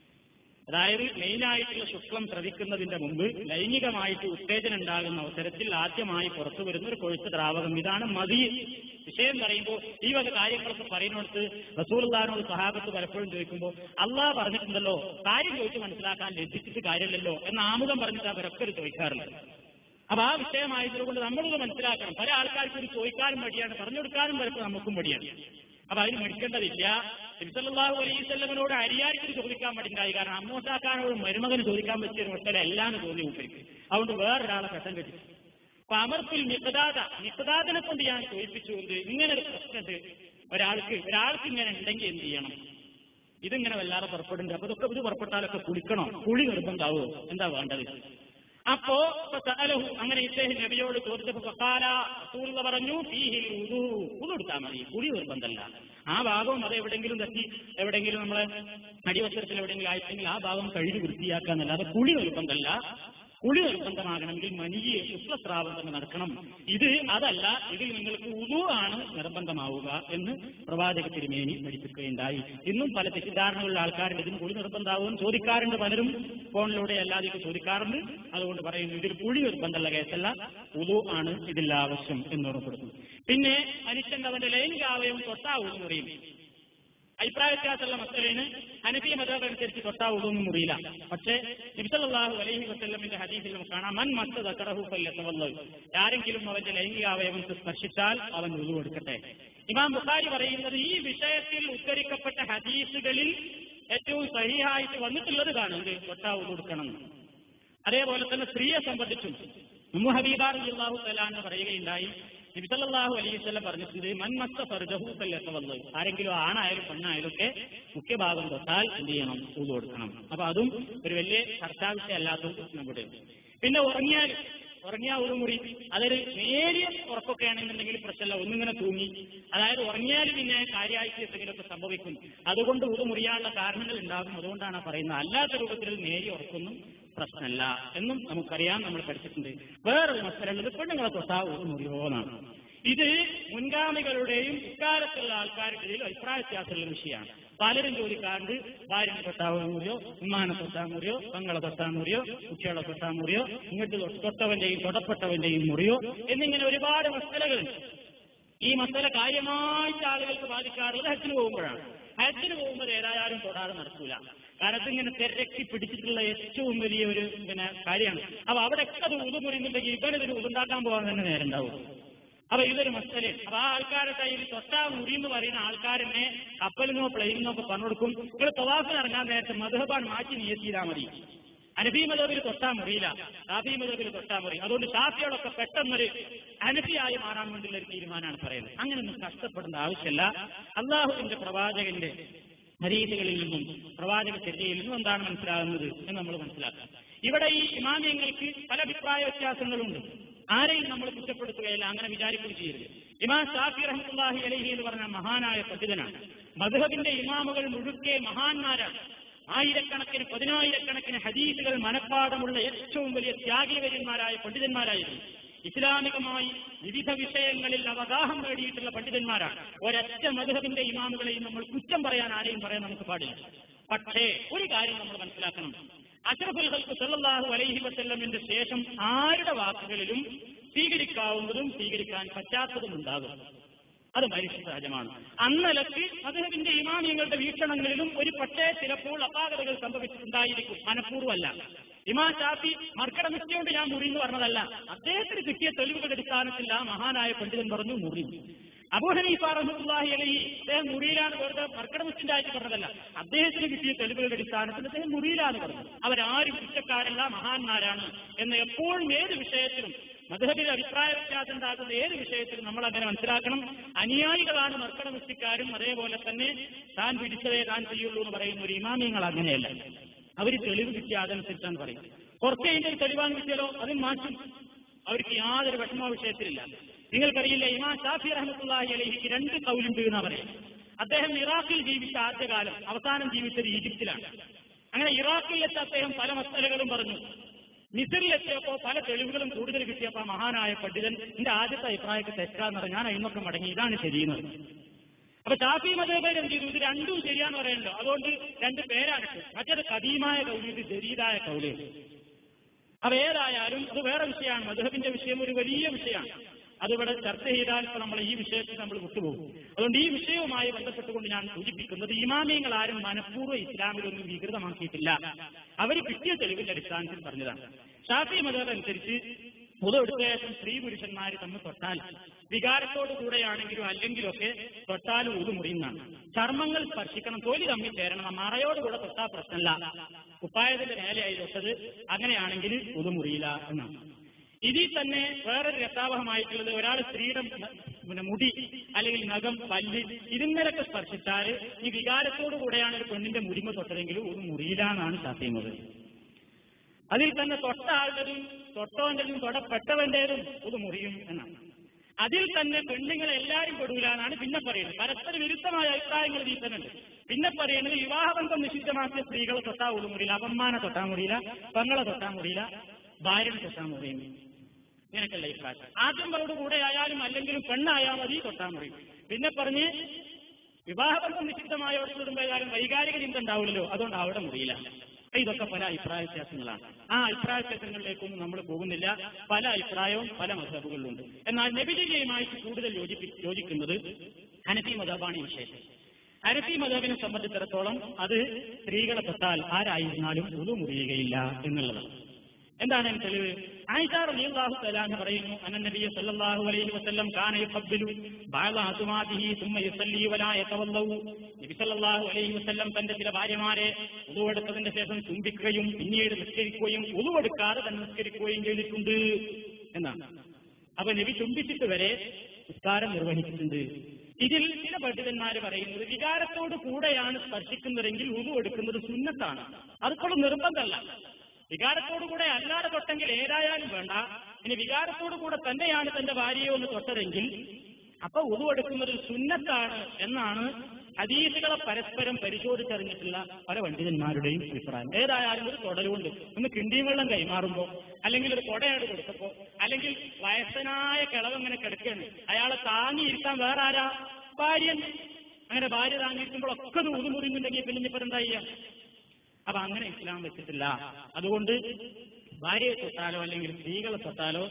അതായത് മെയിനായിട്ടുള്ള ശുക്ലം ശ്രവിക്കുന്നതിന്റെ മുമ്പ് ലൈംഗികമായിട്ട് ഉത്തേജനം ഉണ്ടാകുന്ന അവസരത്തിൽ ആദ്യമായി പുറത്തു വരുന്ന ഒരു കൊഴുത്ത ദ്രാവകം ഇതാണ് മതി വിഷയം പറയുമ്പോൾ ഈ വക കാര്യങ്ങളൊക്കെ പറയുന്നിടത്ത് റസൂൽദാനോട് സഹാബത്ത് പലപ്പോഴും ചോദിക്കുമ്പോൾ അള്ളാഹ് പറഞ്ഞിട്ടുണ്ടല്ലോ കാര്യം ചോദിച്ച് മനസ്സിലാക്കാൻ ലഭിച്ചിട്ട് കാര്യമില്ലല്ലോ എന്ന ആമുഖം പറഞ്ഞിട്ട് അവരൊക്കെ ചോദിക്കാറുണ്ട് അപ്പൊ ആ വിഷയമായതുകൊണ്ട് നമ്മളിത് മനസ്സിലാക്കണം പല ആൾക്കാർക്ക് ഇത് ചോദിക്കാനും മടിയാണ് പറഞ്ഞു കൊടുക്കാനും പലപ്പോൾ നമുക്കും മടിയാണ് അപ്പൊ അതിന് മടിക്കേണ്ടതില്ല തിരുസല്ലാഹു അലൈവല്ലമനോട് അരിയാരിക്ക് ചോദിക്കാൻ മടിണ്ടായി കാരണം അമ്മോസാക്കാനോട് മരുമകന് ചോദിക്കാൻ പറ്റിയ ഒരു മക്കളെ എല്ലാം തോന്നി മൂപ്പർക്ക് അതുകൊണ്ട് വേറൊരാളെ പെട്ടെന്ന് കെട്ടിച്ചു അപ്പൊ അമർപ്പിൽ നിക്കതാത നിക്കതാദിനെ കൊണ്ട് ഞാൻ ചോദിപ്പിച്ചുകൊണ്ട് ഇങ്ങനെ ഒരു പ്രശ്നമുണ്ട് ഒരാൾക്ക് ഒരാൾക്ക് ഇങ്ങനെ ഉണ്ടെങ്കിൽ എന്ത് ചെയ്യണം ഇതിങ്ങനെ വല്ലാതെ പുറപ്പെടുന്നുണ്ട് അപ്പൊ ഇതൊക്കെ ഇത് പുറപ്പെട്ടാലൊക്കെ കുളിക്കണോ കുളി നിർബന്ധമാവോ എന്താ വേണ്ടത് അപ്പോ സഅലഹു അങ്ങനെ ഇദ്ദേഹം നബിയോട് ചോദിച്ചപ്പോ ഫഖാല റസൂലുള്ള പറഞ്ഞു ഫീഹിൽ വുദൂ വുദൂ എടുത്താൽ മതി കുളി നിർബന്ധമല്ല ആ ഭാഗവും അത് എവിടെങ്കിലും തട്ടി എവിടെങ്കിലും നമ്മളെ അടിവസ്ത്രത്തിൽ എവിടെയെങ്കിലും ആയിട്ടെങ്കിൽ ആ ഭാഗം കഴുകി വൃത്തിയാക്കാന്നല്ലാതെ കുളി നിർബന്ധമല്ല കുളി നിർബന്ധമാകണമെങ്കിൽ മനിയെ ശുക്ലസ്രാവം തന്നെ നടക്കണം ഇത് അതല്ല ഇതിൽ നിങ്ങൾക്ക് ഉദു ആണ് നിർബന്ധമാവുക എന്ന് പ്രവാചക തിരുമേനി പഠിപ്പിക്കുകയുണ്ടായി ഇന്നും പല തെറ്റിദ്ധാരണകളുള്ള ആൾക്കാരുണ്ട് ഇതിന് കുളി നിർബന്ധമാവുമെന്ന് ചോദിക്കാറുണ്ട് പലരും ഫോണിലൂടെ അല്ലാതെയൊക്കെ ചോദിക്കാറുണ്ട് അതുകൊണ്ട് പറയുന്നു ഇതിൽ കുഴി നിർബന്ധമുള്ള കേസല്ല ഉദു ആണ് ഇതിൽ ആവശ്യം എന്ന് ഉറപ്പെടുന്നു പിന്നെ മനുഷ്യന്റെ അവന്റെ ലൈംഗികാവയം തൊട്ടാവൂന്ന് പറയും അഭിപ്രായ വ്യത്യാസമുള്ള മക്കളേന് ഹനഫിയ മതം അനുസരിച്ച് തൊട്ടാവുള്ളൊന്നും മുറിയില്ല പക്ഷേ നബിസല്ലാഹു അലൈഹി വസ്ല്ലമിന്റെ ഹദീസിൽ നമുക്ക് കാണാം മൻ മസ്ത ദക്കറഹു ഫല്ലത്തവല്ലു ആരെങ്കിലും അവന്റെ ലൈംഗികാവയവത്തെ സ്പർശിച്ചാൽ അവൻ ഉളു എടുക്കട്ടെ ഇമാം ബുഖാരി പറയുന്നത് ഈ വിഷയത്തിൽ ഉദ്ധരിക്കപ്പെട്ട ഹദീസുകളിൽ ഏറ്റവും സഹിയായിട്ട് വന്നിട്ടുള്ളത് കാണുന്നത് തൊട്ടാവ് കൊടുക്കണം അതേപോലെ തന്നെ സ്ത്രീയെ സംബന്ധിച്ചും ഉമ്മു ഹബീബാർ അള്ളാഹു തലാന്ന് പറയുകയുണ്ടായി നബിസല്ലാഹു അലൈവല്ലം പറഞ്ഞിട്ടുണ്ട് മൻമത്ത ഫർജഹു ഫല്ലത്തവല്ലു ആരെങ്കിലും ആണായാലും പെണ്ണായാലും ഒക്കെ മുഖ്യഭാഗം തൊട്ടാൽ എന്ത് ചെയ്യണം ഊത് കൊടുക്കണം അപ്പൊ അതും ഒരു വലിയ ചർച്ചാവിഷയമല്ലാത്തത് നമ്മുടെ പിന്നെ ഉറങ്ങിയാൽ ഉറങ്ങിയ ഒരു മുറി അതൊരു നേരിയ ഉറപ്പൊക്കെ ആണെന്നുണ്ടെങ്കിൽ പ്രശ്നമല്ല ഒന്നിങ്ങനെ തൂങ്ങി അതായത് ഉറങ്ങിയാൽ പിന്നെ കാര്യമായിട്ട് എന്തെങ്കിലുമൊക്കെ സംഭവിക്കും അതുകൊണ്ട് ഒരു മുറിയാനുള്ള കാരണങ്ങൾ ഉണ്ടാകും അതുകൊണ്ടാണ് പറയുന്നത് അല്ലാത്ത രൂപത്തിൽ നേരിയ ഉറക്കൊന്നും പ്രശ്നമല്ല എന്നും നമുക്കറിയാം നമ്മൾ പഠിച്ചിട്ടുണ്ട് വേറൊരു മത്സരമുള്ളത് പെണ്ണുങ്ങളെ തൊട്ടാ ഒരു മുറിയോന്നാണ് ഇത് മുൻഗാമികളുടെയും ഇക്കാലത്തുള്ള ആൾക്കാരുടെ ഇടയിൽ അഭിപ്രായ വ്യത്യാസമുള്ള വിഷയമാണ് പലരും ചോദിക്കാറുണ്ട് ഭാര്യനെ തൊട്ടാ മുറിയോ ഉമ്മാനെ തൊട്ടാ മുറിയോ പെങ്ങളെ തൊട്ടാ മുറിയോ കുട്ടികളെ തൊട്ടാ മുറിയോ ഇങ്ങോട്ട് തൊ- തൊട്ടവന്റെയും തൊടപ്പെട്ടവന്റെയും മുറിയോ എന്നിങ്ങനെ ഒരുപാട് മസലകളുണ്ട് ഈ മസല കാര്യമായിട്ട് ആളുകൾക്ക് ബാധിക്കാറുള്ളത് ഹജ്ജിന് പോകുമ്പോഴാണ് ഹജ്ജിന് പോകുമ്പോൾ ഏതായാലും തൊടാതെ നടക്കൂല കാരണം ഇതിങ്ങനെ തിരക്കി പിടിച്ചിട്ടുള്ള ഏറ്റവും വലിയ ഒരു പിന്നെ കാര്യമാണ് അപ്പൊ അവിടെയൊക്കെ അത് ഉതുമുറിയുന്നുണ്ടെങ്കിൽ ഇവനിതൊരു ഉതുണ്ടാക്കാൻ പോകാൻ തന്നെ നേരം ഉണ്ടാവും അപ്പൊ ഇതൊരു മസ്തല് അപ്പൊ ആ ആൾക്കാരുടെ കയ്യിൽ തൊട്ടാ മുറി എന്ന് പറയുന്ന ആൾക്കാരനെ കപ്പലിനോ പ്ലെയിനിനോ ഒക്കെ പറഞ്ഞു കൊടുക്കും നിങ്ങൾ തവാഫിന് ഇറങ്ങാൻ നേരത്തെ മധുബാൻ മാറ്റി നിയത്തിയിലാ മതി അനഫി മതബിൽ തൊട്ടാ മുറിയില്ല ഷാഫി മതബിൽ തൊട്ടാ മുറി അതുകൊണ്ട് ഷാഫിയോടൊക്കെ പെട്ടെന്നൊരു അനഫിയായി മാറാൻ വേണ്ടിയുള്ള ഒരു തീരുമാനമാണ് പറയുന്നത് അങ്ങനെയൊന്നും കഷ്ടപ്പെടേണ്ട ആവശ്യമില്ല അള്ളാഹുവിന്റെ പ്രവാചകന്റെ ഹരീതുകളിൽ നിന്നും പ്രവാചക ചര്യയിൽ നിന്നും എന്താണ് മനസ്സിലാകുന്നത് എന്ന് നമ്മൾ മനസ്സിലാക്കാം ഇവിടെ ഈ ഇമാമിയങ്ങൾക്ക് പല അഭിപ്രായ വ്യത്യാസങ്ങളുണ്ട് ആരെയും നമ്മൾ കുറ്റപ്പെടുത്തുകയില്ല അങ്ങനെ വിചാരിക്കുകയും ചെയ്യരുത് ഇമാം ഷാഫി റഹ്മത്തുള്ളാഹി അലൈഹി എന്ന് പറഞ്ഞ മഹാനായ പണ്ഡിതനാണ് മധുഹബിന്റെ ഇമാമുകൾ മുഴുക്കെ മഹാന്മാരാണ് ആയിരക്കണക്കിന് പതിനായിരക്കണക്കിന് ഹദീസുകൾ മനഃപ്പാടമുള്ള ഏറ്റവും വലിയ ത്യാഗീവര്യന്മാരായ പണ്ഡിതന്മാരായിരുന്നു ഇസ്ലാമികമായി വിവിധ വിഷയങ്ങളിൽ അവഗാഹം നേടിയിട്ടുള്ള പണ്ഡിതന്മാരാണ് ഒരൊറ്റ മധുഹബിന്റെ ഇമാമുകളെയും നമ്മൾ കുറ്റം പറയാൻ ആരെയും പറയാൻ നമുക്ക് പാടില്ല പക്ഷേ ഒരു കാര്യം നമ്മൾ മനസ്സിലാക്കണം അഷറഫുൽ ഹൽക്ക് സല്ലല്ലാഹു അലൈഹി വസല്ലമിന്റെ ശേഷം ആരുടെ വാക്കുകളിലും സ്വീകരിക്കാവുന്നതും സ്വീകരിക്കാൻ പറ്റാത്തതും ഉണ്ടാകും അത് മനുഷ്യ സഹജമാണ് അന്നലക്ക് അദ്ദേഹത്തിന്റെ ഇമാമിയങ്ങളുടെ വീക്ഷണങ്ങളിലും ഒരു പക്ഷേ ചിലപ്പോൾ അപാകതകൾ സംഭവിച്ചിട്ടുണ്ടായിരിക്കും മനഃപൂർവ്വമല്ല ഇമാം ഷാഫി മർക്കട നിശ്ചയുണ്ട് ഞാൻ മുറി എന്ന് പറഞ്ഞതല്ല അദ്ദേഹത്തിന് കിട്ടിയ തെളിവുകളുടെ അടിസ്ഥാനത്തിൽ ആ മഹാനായ പണ്ഡിതൻ പറഞ്ഞു മുറി അബൂ ഹനീഫ റഹ്മത്തുള്ളാഹി അലൈഹി അദ്ദേഹം മുറിയിലാണ് വെറുതെ മർക്കട നിശ്ചയായിട്ട് പറഞ്ഞതല്ല അദ്ദേഹത്തിന് കിട്ടിയ തെളിവുകളുടെ അടിസ്ഥാനത്തിൽ അദ്ദേഹം മുറിയിലാണ് പറഞ്ഞത് അവരാരും കുറ്റക്കാരല്ല മഹാന്മാരാണ് എന്ന് എപ്പോഴും ഏത് വിഷയത്തിലും മധുഹബിൽ അഭിപ്രായ വ്യത്യാസം ഉണ്ടാകുന്ന ഏത് വിഷയത്തിലും നമ്മൾ അങ്ങനെ മനസ്സിലാക്കണം അനുയായികളാണ് മർക്കട മുസ്ലിക്കാരും അതേപോലെ തന്നെ താൻ പിടിച്ചതേ താൻ ചെയ്യുള്ളൂ എന്ന് പറയുന്ന ഒരു ഇമാമിയങ്ങൾ അങ്ങനെയല്ല അവർ തെളിവ് കിട്ടിയ അതനുസരിച്ചാണ് പറയും കുറച്ച് കഴിഞ്ഞ തെളിവാൻ കിട്ടിയാലോ അതും മാറ്റും അവർക്ക് യാതൊരു വിഷമ വിഷയത്തിലില്ല നിങ്ങൾക്കറിയില്ല ഇമാം ഷാഫി റഹ്മത്തുള്ളാഹി അലഹിക്ക് രണ്ട് കൗലുണ്ട് എന്നാ പറയും അദ്ദേഹം ഇറാഖിൽ ജീവിച്ച ആദ്യകാലം അവസാനം ജീവിച്ചത് ഈജിപ്തിലാണ് അങ്ങനെ ഇറാഖിൽ വെച്ച് അദ്ദേഹം പല മസലകളും പറഞ്ഞു മിസറിലെത്തിയപ്പോ പല തെളിവുകളും കൂടുതൽ കിട്ടിയപ്പോ ആ മഹാനായ പണ്ഡിതൻ എന്റെ ആദ്യത്തെ അഭിപ്രായത്തെ തെറ്റാന്ന് പറഞ്ഞു ഞാൻ അതിനൊക്കെ മടങ്ങി ഇതാണ് ശരിയെന്ന് അപ്പൊ ഷാഫി മതേബേൽ എന്ത് ചെയ്തു ഇത് രണ്ടും ശരിയാന്ന് പറയണ്ടോ അതുകൊണ്ട് രണ്ട് പേരാണ് മറ്റേത് കദീമായ കൗല് ഇത് ജരീതായ കൗല് അപ്പൊ ഏതായാലും അത് വേറെ വിഷയമാണ് മധുഹബിന്റെ വിഷയം ഒരു വലിയ വിഷയമാണ് അതിവിടെ ചർച്ച ചെയ്താൽ ഇപ്പൊ നമ്മൾ ഈ വിഷയത്തിൽ നമ്മൾ വിട്ടുപോകും അതുകൊണ്ട് ഈ വിഷയവുമായി ബന്ധപ്പെട്ടുകൊണ്ട് ഞാൻ സൂചിപ്പിക്കുന്നത് ഇമാമിയങ്ങൾ ആരും മനഃപൂർവ്വ ഇസ്ലാമിലൊന്നും വികൃതമാക്കിയിട്ടില്ല അവർ കിട്ടിയ തെളിവിന്റെ അടിസ്ഥാനത്തിൽ പറഞ്ഞതാണ് ഷാഫി മതം അനുസരിച്ച് മുതലെടുത്ത ശേഷം സ്ത്രീ പുരുഷന്മാർ തമ്മിൽ തൊട്ടാൽ വികാരത്തോടു കൂടെയാണെങ്കിലും അല്ലെങ്കിലൊക്കെ തൊട്ടാലും ഉതു മുറിയുന്നതാണ് ചർമ്മങ്ങൾ സ്പർശിക്കണം തൊലി തമ്മിൽ ചേരണം മറയോടുകൂടെ തൊട്ടാ പ്രശ്നമല്ല കുപ്പായത്തിന്റെ മേലെയായി തൊട്ടത് അങ്ങനെയാണെങ്കിൽ ഉതു മുറിയില്ല എന്നാണ് ഇതിൽ തന്നെ വേറൊരു രസാവഹമായിട്ടുള്ളത് ഒരാൾ സ്ത്രീയുടെ ന- പിന്നെ മുടി അല്ലെങ്കിൽ നഖം പല്ല് ഇതിന്നലൊക്കെ സ്പർശിച്ചാൽ ഈ വികാരത്തോടു കൂടെയാണ് ഒരു പെണ്ണിന്റെ മുടിമ തൊട്ടതെങ്കിലും ഒരു മുറിയില്ല എന്നാണ് ശാസ്ത്രീയത് അതിൽ തന്നെ തൊട്ട ആളുടേതും തൊട്ടവന്റേതും തൊടപ്പെട്ടവന്റേതും ഇത് മുറിയും എന്നാണ് അതിൽ തന്നെ പെണ്ണുങ്ങൾ എല്ലാവരും പെടൂല എന്നാണ് പിന്നെ പറയുന്നത് പരസ്പര വിരുദ്ധമായ അഭിപ്രായങ്ങൾ ഇതിൽ തന്നെ ഉണ്ട് പിന്നെ പറയുന്നത് വിവാഹബന്ധം നിഷിദ്ധമാക്കിയ സ്ത്രീകളെ തൊട്ടാ ഒരു മുറിയില്ല അപമ്മാനെ തൊട്ടാൻ മുറിയില്ല പെങ്ങളെ തൊട്ടാൻ മുറിയില്ല ഭാര്യനെ തൊട്ടാൻ മുറിയും ഇങ്ങനെയൊക്കെയുള്ള അഭിപ്രായം ആദ്യം അവരുടെ കൂടെ ആയാലും അല്ലെങ്കിലും പെണ്ണായാൽ മതി തൊട്ടാൻ മുറിയും പിന്നെ പറഞ്ഞ് വിവാഹബന്ധം നിശ്ചിതമായോട് കൂടുമ്പോഴാലും വൈകാരിക ചിന്ത ഉണ്ടാവില്ലല്ലോ അതുകൊണ്ട് അവിടെ മുറിയില്ല ഇതൊക്കെ പല അഭിപ്രായ വ്യത്യാസങ്ങളാണ് ആ അഭിപ്രായ വ്യത്യാസങ്ങളിലേക്കൊന്നും നമ്മൾ പോകുന്നില്ല പല അഭിപ്രായവും പല മതബുകളിലുണ്ട് എന്നാൽ നബിജയുമായിട്ട് കൂടുതൽ യോജിപ്പി യോജിക്കുന്നത് ഹനഫി മതബാണ് ഈ വിഷയത്തിൽ ഹനഫി മതബിനെ സംബന്ധിച്ചിടത്തോളം അത് സ്ത്രീകളെ തൊട്ടാൽ ആരായിരുന്നാലും ഉതു മുറിയുകയില്ല എന്നുള്ളതാണ് എന്താണ് അതിന് തെളിവ് ആയിഷ റളിയല്ലാഹു തആല എന്ന് പറയുന്നു അന്ന നബിയ സല്ലല്ലാഹു അലൈഹി വസല്ലം കാന യഖബ്ബിലു ബഅദ അസുമാതിഹി സുമ്മ യുസല്ലി വലാ യതവല്ലു നബി സല്ലല്ലാഹു അലൈഹി വസല്ലം തന്റെ ചില ഭാര്യമാരെ ഉളുവെടുത്തതിന്റെ ശേഷം ചുംബിക്കുകയും പിന്നീട് നിസ്കരിക്കുകയും ഉളുവെടുക്കാതെ തന്നെ നിസ്കരിക്കുകയും ചെയ്തിട്ടുണ്ട് എന്നാണ് അപ്പൊ നബി ചുംബിച്ചിട്ട് വരെ നിസ്കാരം നിർവഹിച്ചിട്ടുണ്ട് ഇതിൽ ചില പണ്ഡിതന്മാര് പറയുന്നത് വികാരത്തോട് കൂടെയാണ് സ്പർശിക്കുന്നതെങ്കിൽ ഉതു എടുക്കുന്നത് സുന്നത്താണ് അതിപ്പോഴും നിർബന്ധമല്ല വികാരത്തോടു കൂടെ അല്ലാതെ തൊട്ടെങ്കിൽ ഏതായാലും വേണ്ട ഇനി വികാരത്തോടു കൂടെ തന്നെയാണ് തന്റെ ഭാര്യയെ ഒന്ന് തൊട്ടതെങ്കിൽ അപ്പൊ ഉതുവെടുക്കുന്നത് സുന്നത്താണ് എന്നാണ് ഹദീസുകളെ പരസ്പരം പരിശോധിച്ചറിഞ്ഞിട്ടുള്ള പല പണ്ഡിതന്മാരുടെയും അഭിപ്രായം ഏതായാലും ഒരു തുടരുകൊണ്ട് ഒന്ന് കിണ്ടിയും വെള്ളം കൈമാറുമ്പോ അല്ലെങ്കിൽ ഒരു കൊടയാട് കൊടുത്തപ്പോ അല്ലെങ്കിൽ വയസ്സനായ കിളവങ്ങനെ കിടക്കുകയാണ് അയാളെ താങ്ങിയിരുത്താൻ വേറെ ആരാ ഭാര്യൻ അങ്ങനെ ഭാര്യ താങ്ങിയിരിക്കുമ്പോഴൊക്കെ ഇത് ഉതുമുറിയുന്നുണ്ടെങ്കിൽ പിന്നെ ഇനിയിപ്പോ എന്താ ചെയ്യാ അപ്പൊ അങ്ങനെ ഇസ്ലാം വെച്ചിട്ടില്ല അതുകൊണ്ട് ഭാര്യയെ തൊട്ടാലോ അല്ലെങ്കിൽ സ്ത്രീകളെ തൊട്ടാലോ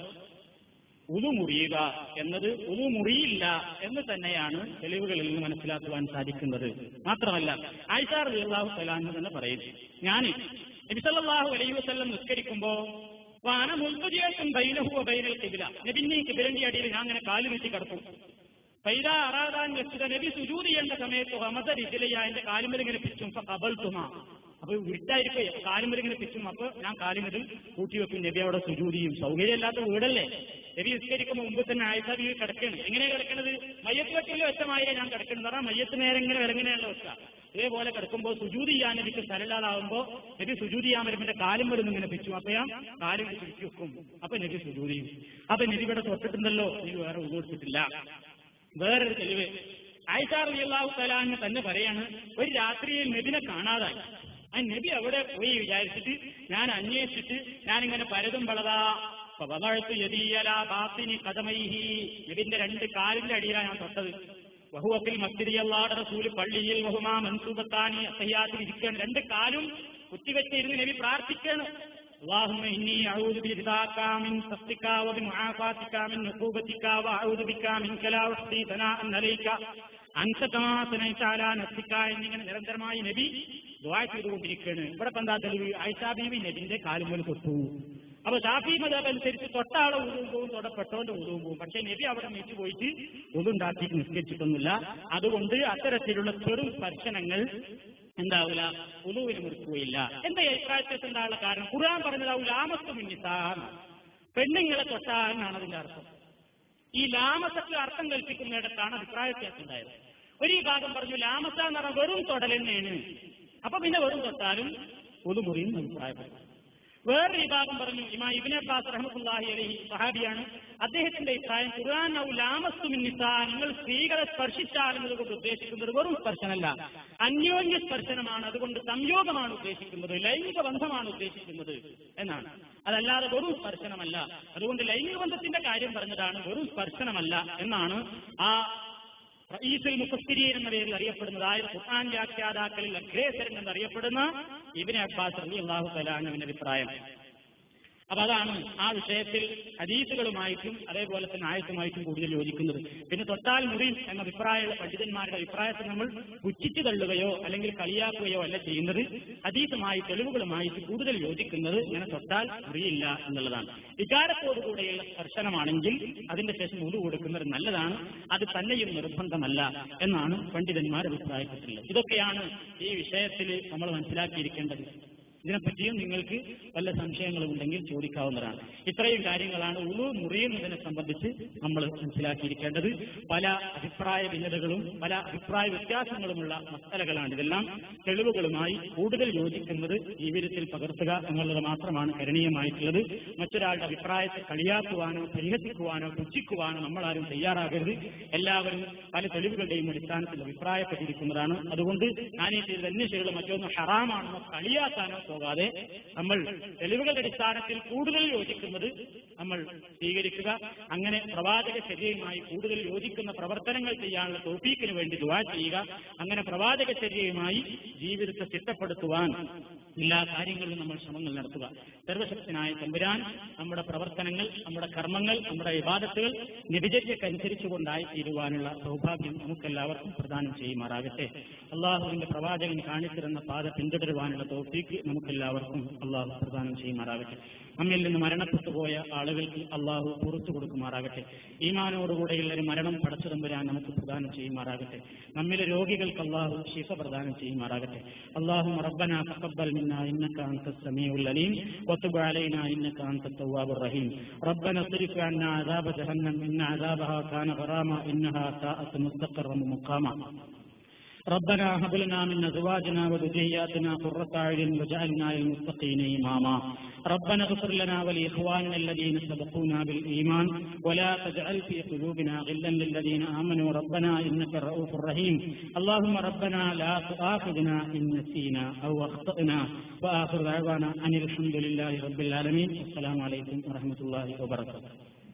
ഉതു മുറിയുക എന്നത് ഉതു മുറിയില്ല എന്ന് തന്നെയാണ് തെളിവുകളിൽ നിന്ന് മനസ്സിലാക്കുവാൻ സാധിക്കുന്നത് മാത്രമല്ല ആയിഷാർ അള്ളാഹു സലാന്ന് തന്നെ പറയുന്നു ഞാൻ നബിസല്ലാഹു അലൈഹി വസ്ല്ലം നിസ്കരിക്കുമ്പോ വാന മുൽപ്പതിയായിട്ടും ബൈനഹുവ ബൈനൽ കിബില നബിന്നി കിബിലന്റെ അടിയിൽ ഞാൻ അങ്ങനെ കാല് വെച്ച് കിടക്കും പൈത അറാദാൻ വെച്ചത് നബി സുജൂതി ചെയ്യേണ്ട സമയത്ത് ഹമദ രിജിലയ എന്റെ കാലുമലിങ്ങനെ പിച്ചും കബൽ തുമ അപ്പൊ വിട്ടായിരിക്കും കാലുമലിങ്ങനെ പിച്ചും അപ്പൊ ഞാൻ കാലുമതിൽ കൂട്ടിവെക്കും നബി അവിടെ സുജൂതിയും സൗകര്യമില്ലാത്ത വീടല്ലേ നബി നിസ്കരിക്കുമ്പോൾ മുമ്പ് തന്നെ ആയിഷ ബീവി കിടക്കുകയാണ് എങ്ങനെയാ കിടക്കുന്നത് മയ്യത്ത് വെട്ടിയിൽ വെച്ചമായിരെ ഞാൻ കിടക്കുന്നത് കാരണം മയ്യത്ത് നേരെ ഇങ്ങനെ വിലങ്ങനെയുള്ള വെക്കുക ഇതേപോലെ കിടക്കുമ്പോൾ സുജൂതി ചെയ്യാൻ നബിക്ക് സ്ഥലമില്ലാതാവുമ്പോ നബി സുജൂതി ചെയ്യാൻ വരുമ്പോൾ എന്റെ കാലും വരുന്നു ഇങ്ങനെ പിച്ചു അപ്പൊ ഞാൻ കാലും പിടിച്ചു വെക്കും അപ്പൊ നബി സുജൂതി ചെയ്യും അപ്പൊ നബി ഇവിടെ തൊട്ടിട്ടുണ്ടല്ലോ നബി വേറെ ഉദ്ദേശിച്ചിട്ടില്ല വേറൊരു തെളിവ് ആയിഷാർ അള്ളാഹു തലാന്ന് തന്നെ പറയാണ് ഒരു രാത്രിയിൽ നബിനെ കാണാതായി ആ നബി അവിടെ പോയി വിചാരിച്ചിട്ട് ഞാൻ അന്വേഷിച്ചിട്ട് ഞാനിങ്ങനെ പരതും പളതാ പവഴത്ത് യതീയല ബാത്തിനി കഥമൈഹി നബിന്റെ രണ്ട് കാലിന്റെ അടിയിലാണ് ഞാൻ തൊട്ടത് വഹുവക്കിൽ മസ്തിരി അള്ളാടെ റസൂല് പള്ളിയിൽ വഹുമാ മൻസൂബത്താനി അസഹ്യാത്തിൽ ഇരിക്കുകയാണ് രണ്ട് കാലും കുത്തിവെച്ചിരുന്ന് നബി പ്രാർത്ഥിക്കണം اللهم إني أعوذ برضاك من سخطك وبمعافاتك من عقوبتك وأعوذ بك منك لا أحصي ثناء عليك أنت كما ثنيت على نفسك എന്നിങ്ങനെ നിരന്തരമായി നബി ദുആ ചെയ്തുകൊണ്ടിരിക്കുകയാണ് ഇവിടെ ഇപ്പൊ എന്താ തെളിവ് ആയിഷാ ബീവി നബിന്റെ കാലുമ്പോൾ തൊട്ടു അപ്പൊ ഷാഫി മതം അനുസരിച്ച് തൊട്ടാളെ ഉദവും പോവും തൊടപ്പെട്ടോന്റെ ഉദവും പോവും പക്ഷെ നബി അവിടെ നീച്ചു പോയിട്ട് ഉതുണ്ടാക്കിയിട്ട് നിസ്കരിച്ചിട്ടൊന്നുമില്ല അതുകൊണ്ട് അത്തരത്തിലുള്ള ചെറു സ്പർശനങ്ങൾ എന്താവില്ല ഉലുവിന് മുറിക്കുകയില്ല എന്താ ഈ അഭിപ്രായത്തിൽ എന്തായുള്ള കാരണം ഖുർആൻ പറഞ്ഞതാവും ലാമത്ത് മുന്നിസാണ് പെണ്ണുങ്ങളെ തൊട്ടാൽ എന്നാണ് അതിന്റെ അർത്ഥം ഈ ലാമസത്തിൽ അർത്ഥം കൽപ്പിക്കുന്നിടത്താണ് അഭിപ്രായ വ്യത്യാസം ഉണ്ടായത് ഒരു വിഭാഗം പറഞ്ഞു ലാമസ എന്ന് പറഞ്ഞാൽ വെറും തൊടലെന്നെയാണ് അപ്പൊ പിന്നെ വെറും തൊട്ടാലും പൊതുമുറിയും അഭിപ്രായപ്പെട്ടു വേറൊരു വിഭാഗം പറഞ്ഞു ഇമാ ഇബിൻ അബ്ബാസ് റഹ്മത്തുള്ളാഹി അലൈഹി സഹാബിയാണ് അദ്ദേഹത്തിന്റെ അഭിപ്രായം ഖുർആൻ ഔ ലാമസ്തു മിൻ നിസാ നിങ്ങൾ സ്ത്രീകളെ സ്പർശിച്ചാൽ എന്നതുകൊണ്ട് ഉദ്ദേശിക്കുന്നത് വെറും സ്പർശനമല്ല അന്യോന്യ സ്പർശനമാണ് അതുകൊണ്ട് സംയോഗമാണ് ഉദ്ദേശിക്കുന്നത് ലൈംഗിക ബന്ധമാണ് ഉദ്ദേശിക്കുന്നത് എന്നാണ് അതല്ലാതെ വെറും സ്പർശനമല്ല അതുകൊണ്ട് ലൈംഗിക ബന്ധത്തിന്റെ കാര്യം പറഞ്ഞതാണ് വെറും സ്പർശനമല്ല എന്നാണ് ആ റഈസുൽ മുഫസ്സിരീൻ എന്ന പേരിൽ അറിയപ്പെടുന്നത് അതായത് ഖുർആൻ വ്യാഖ്യാതാക്കളിൽ അഗ്രേസരൻ എന്നറിയപ്പെടുന്ന ഇബിന് അബ്ബാസ് റളിയല്ലാഹു തആലാന്റെ അഭിപ്രായം അപ്പൊ അതാണ് ആ വിഷയത്തിൽ ഹദീസുകളുമായിട്ടും അതേപോലെ തന്നെ ആയത്തുമായിട്ടും കൂടുതൽ യോജിക്കുന്നത് പിന്നെ തൊട്ടാൽ മുറി എന്ന അഭിപ്രായമുള്ള പണ്ഡിതന്മാരുടെ അഭിപ്രായത്തെ നമ്മൾ പുച്ഛിച്ചു തള്ളുകയോ അല്ലെങ്കിൽ കളിയാക്കുകയോ അല്ല ചെയ്യുന്നത് ഹദീസുമായി തെളിവുകളുമായിട്ട് കൂടുതൽ യോജിക്കുന്നത് ഇങ്ങനെ തൊട്ടാൽ മുറിയില്ല എന്നുള്ളതാണ് വികാരത്തോടുകൂടെയുള്ള സ്പർശനമാണെങ്കിൽ അതിന്റെ ശേഷം മുറി കൊടുക്കുന്നത് നല്ലതാണ് അത് തന്നെയും നിർബന്ധമല്ല എന്നാണ് പണ്ഡിതന്മാർ അഭിപ്രായപ്പെട്ടിട്ടുള്ളത് ഇതൊക്കെയാണ് ഈ വിഷയത്തിൽ നമ്മൾ മനസ്സിലാക്കിയിരിക്കേണ്ടത് ഇതിനെപ്പറ്റിയും നിങ്ങൾക്ക് വല്ല സംശയങ്ങളും ഉണ്ടെങ്കിൽ ചോദിക്കാവുന്നതാണ് ഇത്രയും കാര്യങ്ങളാണ് ഉളു മുറിയുന്നതിനെ സംബന്ധിച്ച് നമ്മൾ മനസ്സിലാക്കിയിരിക്കേണ്ടത് പല അഭിപ്രായ ഭിന്നതകളും പല അഭിപ്രായ വ്യത്യാസങ്ങളുമുള്ള മസലകളാണ് ഇതെല്ലാം തെളിവുകളുമായി കൂടുതൽ യോജിക്കുന്നത് ജീവിതത്തിൽ പകർത്തുക എന്നുള്ളത് മാത്രമാണ് കരണീയമായിട്ടുള്ളത് മറ്റൊരാളുടെ അഭിപ്രായത്തെ കളിയാക്കുവാനോ പരിഹസിക്കുവാനോ പുച്ഛിക്കുവാനോ നമ്മളാരും തയ്യാറാകരുത് എല്ലാവരും പല തെളിവുകളുടെയും അടിസ്ഥാനത്തിൽ അഭിപ്രായപ്പെട്ടിരിക്കുന്നതാണ് അതുകൊണ്ട് ഞാൻ ഈ ചെയ്ത അന്വേഷകൾ മറ്റൊന്ന് ഹറാമാണെന്നോ കളിയാക്കാനോ പോകാതെ നമ്മൾ തെളിവുകളുടെ അടിസ്ഥാനത്തിൽ കൂടുതൽ യോജിക്കുന്നത് നമ്മൾ സ്വീകരിക്കുക അങ്ങനെ പ്രവാചക ചര്യയുമായി കൂടുതൽ യോജിക്കുന്ന പ്രവർത്തനങ്ങൾ ചെയ്യാനുള്ള തോഫീക്കിന് വേണ്ടി ദുവാ ചെയ്യുക അങ്ങനെ പ്രവാചക ചര്യയുമായി ജീവിതത്തെ ചിട്ടപ്പെടുത്തുവാൻ എല്ലാ കാര്യങ്ങളിലും നമ്മൾ ശ്രമങ്ങൾ നടത്തുക സർവശക്തനായ തമ്പുരാൻ നമ്മുടെ പ്രവർത്തനങ്ങൾ നമ്മുടെ കർമ്മങ്ങൾ നമ്മുടെ വിവാദത്തുകൾ നിബിജയ്ക്കനുസരിച്ചുകൊണ്ടായി തീരുവാനുള്ള സൗഭാഗ്യം നമുക്കെല്ലാവർക്കും പ്രദാനം ചെയ്യുമാറാകട്ടെ അള്ളാഹുവിന്റെ പ്രവാചകൻ കാണിച്ചിരുന്ന പാത പിന്തുടരുവാനുള്ള തോഫീക്ക് നമുക്കെല്ലാവർക്കും അള്ളാഹു പ്രദാനം ചെയ്യുമാറാകട്ടെ നമ്മിൽ നിന്ന് മരണപ്പെട്ടു പോയ ആളുകൾക്ക് അള്ളാഹു പുറത്തു കൊടുക്കുമാറാകട്ടെ ഈമാനോടുകൂടെയുള്ള ഒരു മരണം പടച്ചു തമ്പുരാൻ നമുക്ക് പ്രദാനം ചെയ്യുമാറാകട്ടെ നമ്മിലെ രോഗികൾക്ക് അള്ളാഹു ശിഫ പ്രദാനം ചെയ്യുമാറാകട്ടെ അള്ളാഹു റബ്ബന തഖബ്ബൽ മിന്നാ ഇന്നക അൻത സമീഉൽ അലീം വതുബ് അലൈനാ ഇന്നക അൻത തവ്വാബുർ റഹീം ربنا اصرف عنا عذاب جهنم إن عذابها كان غراما إنها ساءت مستقرا ومقاما ربنا هب لنا من ازواجنا وذرياتنا قرة اعين واجعلنا للمتقين اماما ربنا اغفر لنا ولاخواننا الذين سبقونا بالايمان ولا تجعل في قلوبنا غلا للذين امنوا ربنا انك رؤوف رحيم اللهم ربنا لا تؤاخذنا ان نسينا او اخطانا واخر دعوانا ان الحمد لله رب العالمين السلام عليكم ورحمه الله وبركاته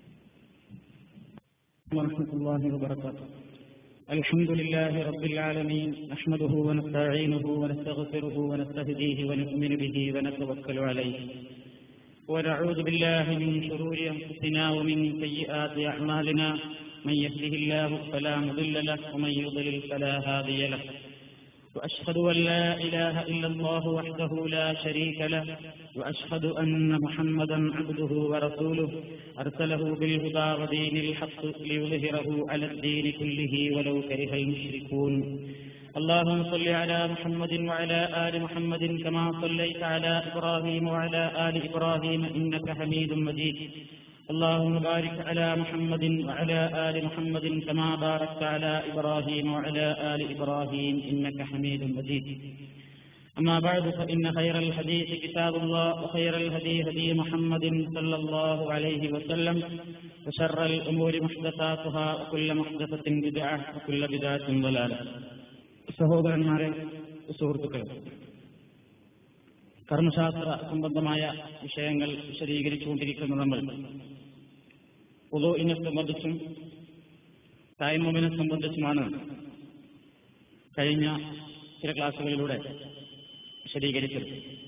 ورحمه الله وبركاته الحمد لله رب العالمين نحمده ونستعينه ونستغفره ونستهديه ونؤمن به ونتوكل عليه ونعوذ بالله من شرور انفسنا ومن سيئات اعمالنا من يهده الله فلا مضل له ومن يضلل فلا هادي له واشهد ان لا اله الا الله وحده لا شريك له واشهد ان محمدا عبده ورسوله ارسله بالهدى ودين الحق ليظهره على الدين كله ولو كره المشركون اللهم صل على محمد وعلى ال محمد كما صليت على ابراهيم وعلى ال ابراهيم انك حميد مجيد اللهم بارك على محمد وعلى آل محمد كما باركت على إبراهيم وعلى آل إبراهيم إنك حميد مجيد أما بعد فإن خير الحديث كتاب الله وخير الهدي هدي محمد صلى الله عليه وسلم وشر الأمور محدثاتها وكل محدثة بدعة وكل بدعة ضلالة സഹോദരന്മാരെ സുഹൃത്തുക്കളെ കർമ്മശാസ്ത്ര സംബന്ധമായ വിഷയങ്ങൾ വിശദീകരിച്ചുകൊണ്ടിരിക്കുന്ന നമ്മൾ ഉദോഇനെ സംബന്ധിച്ചും തായ്മമിനെ സംബന്ധിച്ചുമാണ് കഴിഞ്ഞ ചില ക്ലാസ്സുകളിലൂടെ വിശദീകരിച്ചത്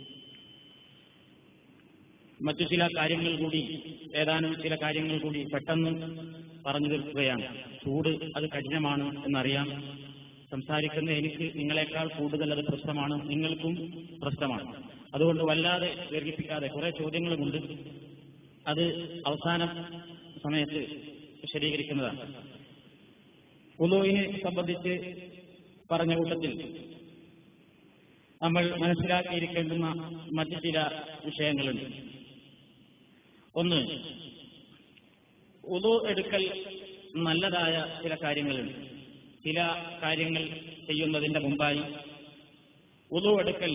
മറ്റു ചില കാര്യങ്ങൾ കൂടി ഏതാനും ചില കാര്യങ്ങൾ കൂടി പെട്ടെന്ന് പറഞ്ഞു തീർക്കുകയാണ് ചൂട് അത് കഠിനമാണ് എന്നറിയാം സംസാരിക്കുന്ന എനിക്ക് നിങ്ങളെക്കാൾ കൂടുതൽ അത് പ്രശ്നമാണ് നിങ്ങൾക്കും പ്രശ്നമാണ് അതുകൊണ്ട് വല്ലാതെ ദീർഘിപ്പിക്കാതെ കുറെ ചോദ്യങ്ങളുമുണ്ട് അത് അവസാന സമയത്ത് വിശദീകരിക്കുന്നതാണ് ഉദോയിനെ സംബന്ധിച്ച് പറഞ്ഞ കൂട്ടത്തിൽ നമ്മൾ മനസ്സിലാക്കിയിരിക്കേണ്ടുന്ന മറ്റു ചില വിഷയങ്ങളുണ്ട് ഒന്ന് ഉദു എടുക്കൽ നല്ലതായ ചില കാര്യങ്ങളുണ്ട് ചില കാര്യങ്ങൾ ചെയ്യുന്നതിന്റെ മുമ്പായി ഉദു എടുക്കൽ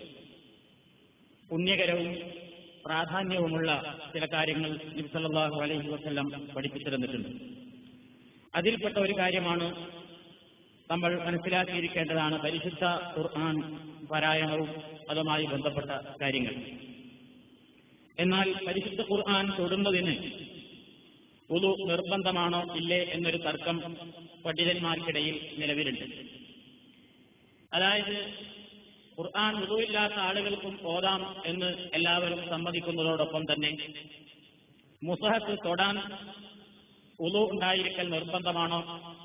പുണ്യകരവും പ്രാധാന്യവുമുള്ള ചില കാര്യങ്ങൾ നബ്സല്ലാഹു അലൈഹി വസ്ല്ലാം പഠിപ്പിച്ചു തന്നിട്ടുണ്ട് അതിൽപ്പെട്ട ഒരു കാര്യമാണ് നമ്മൾ മനസ്സിലാക്കിയിരിക്കേണ്ടതാണ് പരിശുദ്ധ ഖുർആൻ പാരായണവും അതുമായി ബന്ധപ്പെട്ട കാര്യങ്ങൾ എന്നാൽ പരിശുദ്ധ ഖുർആൻ തൊടുന്നതിന് ഉദു നിർബന്ധമാണോ ഇല്ലേ എന്നൊരു തർക്കം പണ്ഡിതന്മാർക്കിടയിൽ നിലവിലുണ്ട് അതായത് ഖുർആൻ ഉദുവില്ലാത്ത ആളുകൾക്കും ഓതാം എന്ന് എല്ലാവരും സമ്മതിക്കുന്നതോടൊപ്പം തന്നെ മുസഹത്ത് തൊടാൻ ഉദു ഉണ്ടായിരിക്കൽ നിർബന്ധമാണോ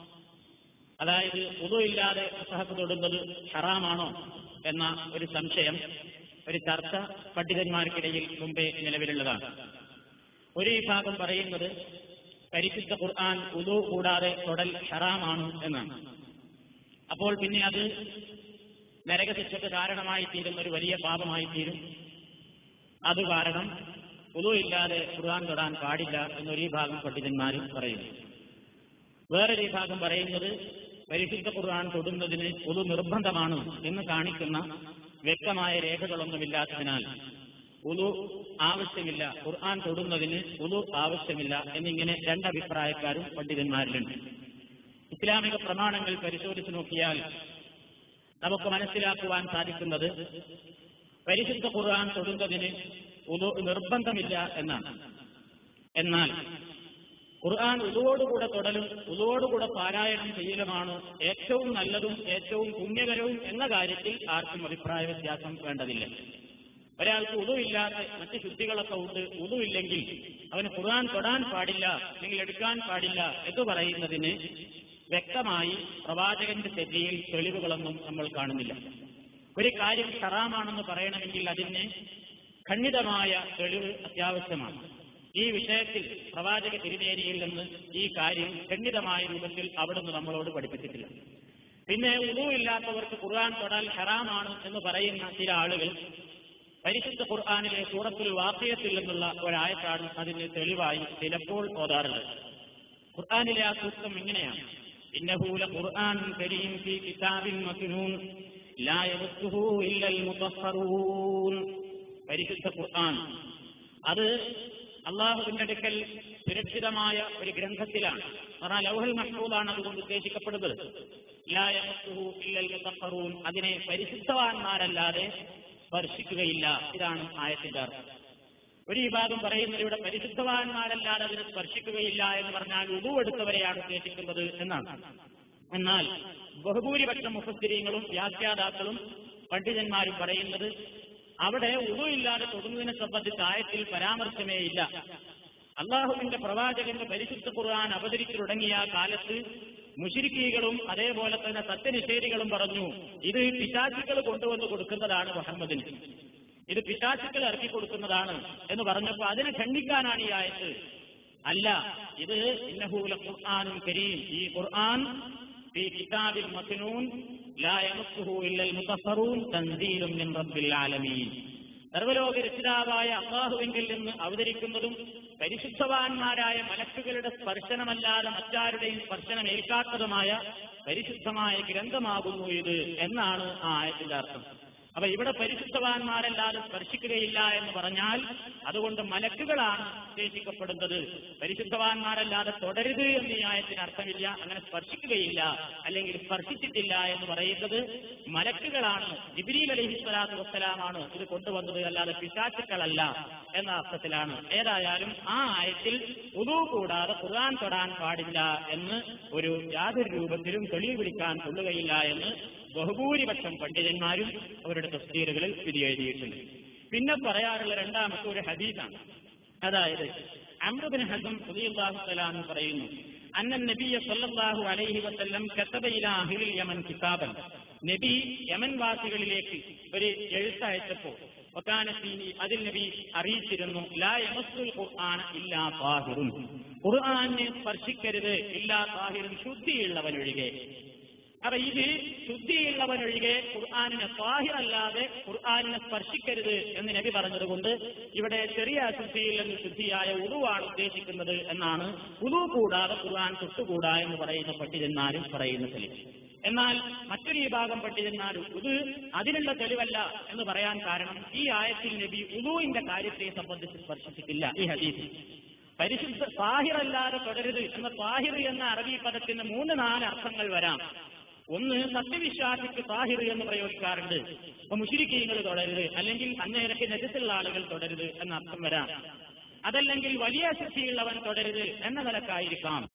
അതായത് ഉദു ഇല്ലാതെ മുസഹത്ത് തൊടുന്നത് ഹറാമാണോ എന്ന ഒരു സംശയം ഒരു ചർച്ച പണ്ഡിതന്മാർക്കിടയിൽ മുമ്പേ നിലവിലുള്ളതാണ് ഒരു വിഭാഗം പറയുന്നത് പരിശുദ്ധ ഖുർആൻ ഉദു കൂടാതെ തൊടൽ ഹറാമാണ് എന്നാണ് അപ്പോൾ പിന്നെ അത് നരകശിക്ഷയ്ക്ക് കാരണമായി തീരുന്ന ഒരു വലിയ പാപമായി തീരും അത് കാരണം ഉദു ഇല്ലാതെ ഖുർആൻ തൊടാൻ പാടില്ല എന്നൊരു വിഭാഗം പണ്ഡിതന്മാരും പറയുന്നു വേറൊരു വിഭാഗം പറയുന്നത് പരിശുദ്ധ ഖുർആൻ തൊടുന്നതിന് ഉദു നിർബന്ധമാണ് എന്ന് കാണിക്കുന്ന വ്യക്തമായ രേഖകളൊന്നുമില്ലാത്തതിനാൽ ഉദു ആവശ്യമില്ല ഖുർആൻ തൊടുന്നതിന് ഉദു ആവശ്യമില്ല എന്നിങ്ങനെ രണ്ടഭിപ്രായക്കാരും പണ്ഡിതന്മാരിലുണ്ട് ഇസ്ലാമിക പ്രമാണങ്ങൾ പരിശോധിച്ചു നോക്കിയാൽ നമുക്ക് മനസ്സിലാക്കുവാൻ സാധിക്കുന്നത് പരിശുദ്ധ ഖുർആൻ തൊടുന്നതിന് ഉദു നിർബന്ധമില്ല എന്നാണ് എന്നാൽ ഖുർആൻ ഉതുവോടുകൂടെ തൊടലും ഉതുവോടുകൂടെ പാരായണം ചെയ്യലുമാണ് ഏറ്റവും നല്ലതും ഏറ്റവും പുണ്യകരവും എന്ന കാര്യത്തിൽ ആർക്കും അഭിപ്രായ വ്യത്യാസം വേണ്ടതില്ല ഒരാൾക്ക് ഉതുവില്ലാത്ത മറ്റ് ശുദ്ധികളൊക്കെ ഉണ്ട് ഉതുവില്ലെങ്കിൽ അവന് ഖുർആൻ തൊടാൻ പാടില്ല അല്ലെങ്കിൽ എടുക്കാൻ പാടില്ല എന്ന് പറയുന്നതിന് വ്യക്തമായി പ്രവാചകന്റെ തെറ്റിയിൽ തെളിവുകളൊന്നും നമ്മൾ കാണുന്നില്ല ഒരു കാര്യം ഹറാമാണെന്ന് പറയണമെങ്കിൽ അതിന് ഖണ്ഡിതമായ തെളിവ് അത്യാവശ്യമാണ് ഈ വിഷയത്തിൽ പ്രവാചക തിരുമേനിയിൽ നിന്ന് ഈ കാര്യം ഖണ്ഡിതമായ രൂപത്തിൽ അവിടുന്ന് നമ്മളോട് പഠിപ്പിച്ചിട്ടില്ല പിന്നെ ഉദുവില്ലാത്തവർക്ക് ഖുർആൻ തൊടാൻ ഹറാമാണ് എന്ന് പറയുന്ന ചില ആളുകൾ പരിശുദ്ധ ഖുർആാനിലെ സൂറത്തുൽ വാക്യത്തിൽ നിന്നുള്ള ഒരായത്താണ് അതിന് തെളിവായി ചിലപ്പോൾ ഓതാറുള്ളത് ഖുർആാനിലെ ആ സൂക്തം ഇങ്ങനെയാണ് ഇന്നഹൂല ഖുർആൻ കരീം ഫീ കിതാബിൻ മക്നൂൻ ലാ യവസ്സുഹു ഇല്ലൽ മുതഹ്ഹറൂൻ പരിശുദ്ധ ഖുർആൻ അത് അള്ളാഹുവിന്റെ അടുക്കൽ സുരക്ഷിതമായ ഒരു ഗ്രന്ഥത്തിലാണ് പറഞ്ഞാൽ ലൗഹൽ മഹ്മൂദാണ് അതുകൊണ്ട് ഉദ്ദേശിക്കപ്പെടുന്നത് ലാ യമസ്സുഹു ഇല്ലൽ മുതഹ്ഹറൂൻ അതിനെ പരിശുദ്ധവാന്മാരല്ലാതെ സ്പർശിക്കുകയില്ല ഇതാണ് ആയത്തിന്റെ അർത്ഥം ഒരു വിഭാഗം പറയുന്നത് ഇവിടെ പരിശുദ്ധവാന്മാരല്ലാതെ അതിനെ സ്പർശിക്കുകയില്ല എന്ന് പറഞ്ഞാൽ ഉതുവെടുത്തവരെയാണ് ഉദ്ദേശിക്കുന്നത് എന്നാണ് എന്നാൽ ബഹുഭൂരിപക്ഷം മുഖസ്ഥിരീങ്ങളും വ്യാഖ്യാതാക്കളും പണ്ഡിതന്മാരും പറയുന്നത് അവിടെ ഉതുവില്ലാതെ തൊടുന്നതിനെ സംബന്ധിച്ച് ആയത്തിൽ പരാമർശമേ ഇല്ല അള്ളാഹുവിന്റെ പ്രവാചകന്റെ പരിശുദ്ധ ഖുർആൻ അവതരിച്ചു തുടങ്ങിയ കാലത്ത് മുഷിരിക്കീകളും അതേപോലെ തന്നെ സത്യനിഷേധികളും പറഞ്ഞു ഇത് പിശാചുക്കൾ കൊണ്ടുവന്ന് കൊടുക്കുന്നതാണ് മുഹമ്മദിന് ഇത് പിശാചുക്കൾ ഇറക്കി കൊടുക്കുന്നതാണ് എന്ന് പറഞ്ഞപ്പോൾ അതിനെ ഖണ്ഡിക്കാനാണ് ഈ ആയത്ത് അല്ല ഇത് ഇന്നഹൂല ഖുർആാനും കരീം ഈ ഖുർആൻ في كتاب مكنون لا يمسه إلا المطهرون تنزيل من رب العالمين സർവലോക രക്ഷിതാവായ അള്ളാഹുവിങ്കിൽ നിന്ന് അവതരിക്കുന്നതും പരിശുദ്ധവാന്മാരായ മലക്കുകളുടെ സ്പർശനമല്ലാതെ മറ്റാരുടെയും സ്പർശനം ഏൽക്കാത്തതുമായ പരിശുദ്ധമായ ഗ്രന്ഥമാകുന്നു ഇത് എന്നാണ് ആ ആയത്തിന്റെ അർത്ഥം അപ്പൊ ഇവിടെ പരിശുദ്ധവാന്മാരല്ലാതെ സ്പർശിക്കുകയില്ല എന്ന് പറഞ്ഞാൽ അതുകൊണ്ട് മലക്കുകളാണ് ഉദ്ദേശിക്കപ്പെടുന്നത് പരിശുദ്ധവാന്മാരല്ലാതെ തുടരുത് എന്ന് ഈ ആയത്തിന് അർത്ഥമില്ല അങ്ങനെ സ്പർശിക്കുകയില്ല അല്ലെങ്കിൽ സ്പർശിച്ചിട്ടില്ല എന്ന് പറയുന്നത് മലക്കുകളാണ് ജിബിരിൽ അലഹി സ്വലാത്തു വസ്സലാമാണ് ഇത് കൊണ്ടുവന്നത് അല്ലാതെ പിശാച്ചുക്കളല്ല എന്ന അർത്ഥത്തിലാണ് ഏതായാലും ആ ആയത്തിൽ ഉദു കൂടാതെ ഖുർആൻ തൊടാൻ പാടില്ല എന്ന് ഒരു യാതൊരു രൂപത്തിലും തെളിവ് പിടിക്കാൻ കൊള്ളുകയില്ല എന്ന് ബഹുഭൂരിപക്ഷം പണ്ഡിതന്മാരും അവരുടെ തസ്തീറുകളിൽ വിധി എഴുതിയിട്ടുണ്ട് പിന്നെ പറയാറുള്ള രണ്ടാമത്തെ ഒരു ഹദീസാണ് അതായത് അമ്രുബിൻ ഹസം സുദീല്ലാഹു തലാന്ന് പറയുന്നു അന്നൻ നബിയ സല്ലല്ലാഹു അലൈഹി വസല്ലം കത്തബ ഇലാ അഹ്ലിൽ യമൻ കിതാബൻ നബി യമൻ വാസികളിലേക്ക് ഒരു എഴുത്തയച്ചപ്പോൾ ഒക്കാനത്തീനി അതിൽ നബി അറിയിച്ചിരുന്നു ലാ യമസ്സുൽ ഖുർആന ഇല്ലാ താഹിറുൻ ഖുർആനെ സ്പർശിക്കരുത് ഇല്ലാ താഹിറുൻ ശുദ്ധിയുള്ളവനൊഴികെ അപ്പൊ ഇത് ശുദ്ധിയുള്ളവനൊഴികെ ഖുർആാനിനെ സ്വാഹിറല്ലാതെ ഖുർആാനിനെ സ്പർശിക്കരുത് എന്ന് നബി പറഞ്ഞതുകൊണ്ട് ഇവിടെ ചെറിയ അശുദ്ധിയിൽ നിന്ന് ശുദ്ധിയായ ഉളുവാണ് ഉദ്ദേശിക്കുന്നത് എന്നാണ് ഉളു കൂടാതെ ഖുർആൻ തൊട്ടുകൂടാ എന്ന് പറയുന്ന പണ്ഡിതന്മാരും പറയുന്ന തെളിവ് എന്നാൽ മറ്റൊരു വിഭാഗം പണ്ഡിതന്മാരും ഇത് അതിനുള്ള തെളിവല്ല എന്ന് പറയാൻ കാരണം ഈ ആയത്തിൽ നബി ഉളുവിന്റെ കാര്യത്തെ സംബന്ധിച്ച് സ്പർശിച്ചിട്ടില്ല ഈ ഹദീസിൽ പരിശുദ്ധ സാഹിറല്ലാതെ തുടരുത് എന്ന സാഹിർ എന്ന അറബി പദത്തിന് മൂന്ന് നാല് അർത്ഥങ്ങൾ വരാം ഒന്ന് സത്യവിശ്വാസിക്ക് സാഹിർ എന്ന് പ്രയോഗിക്കാറുണ്ട് അപ്പൊ മുഷിരിക്കീങ്ങൾ തുടരുത് അല്ലെങ്കിൽ അന്നേരക്ക് നെജത്തുള്ള ആളുകൾ തുടരുത് എന്ന അർത്ഥം വരാം അതല്ലെങ്കിൽ വലിയ ശുദ്ധിയുള്ളവൻ തുടരുത് എന്ന നിലക്കായിരിക്കാം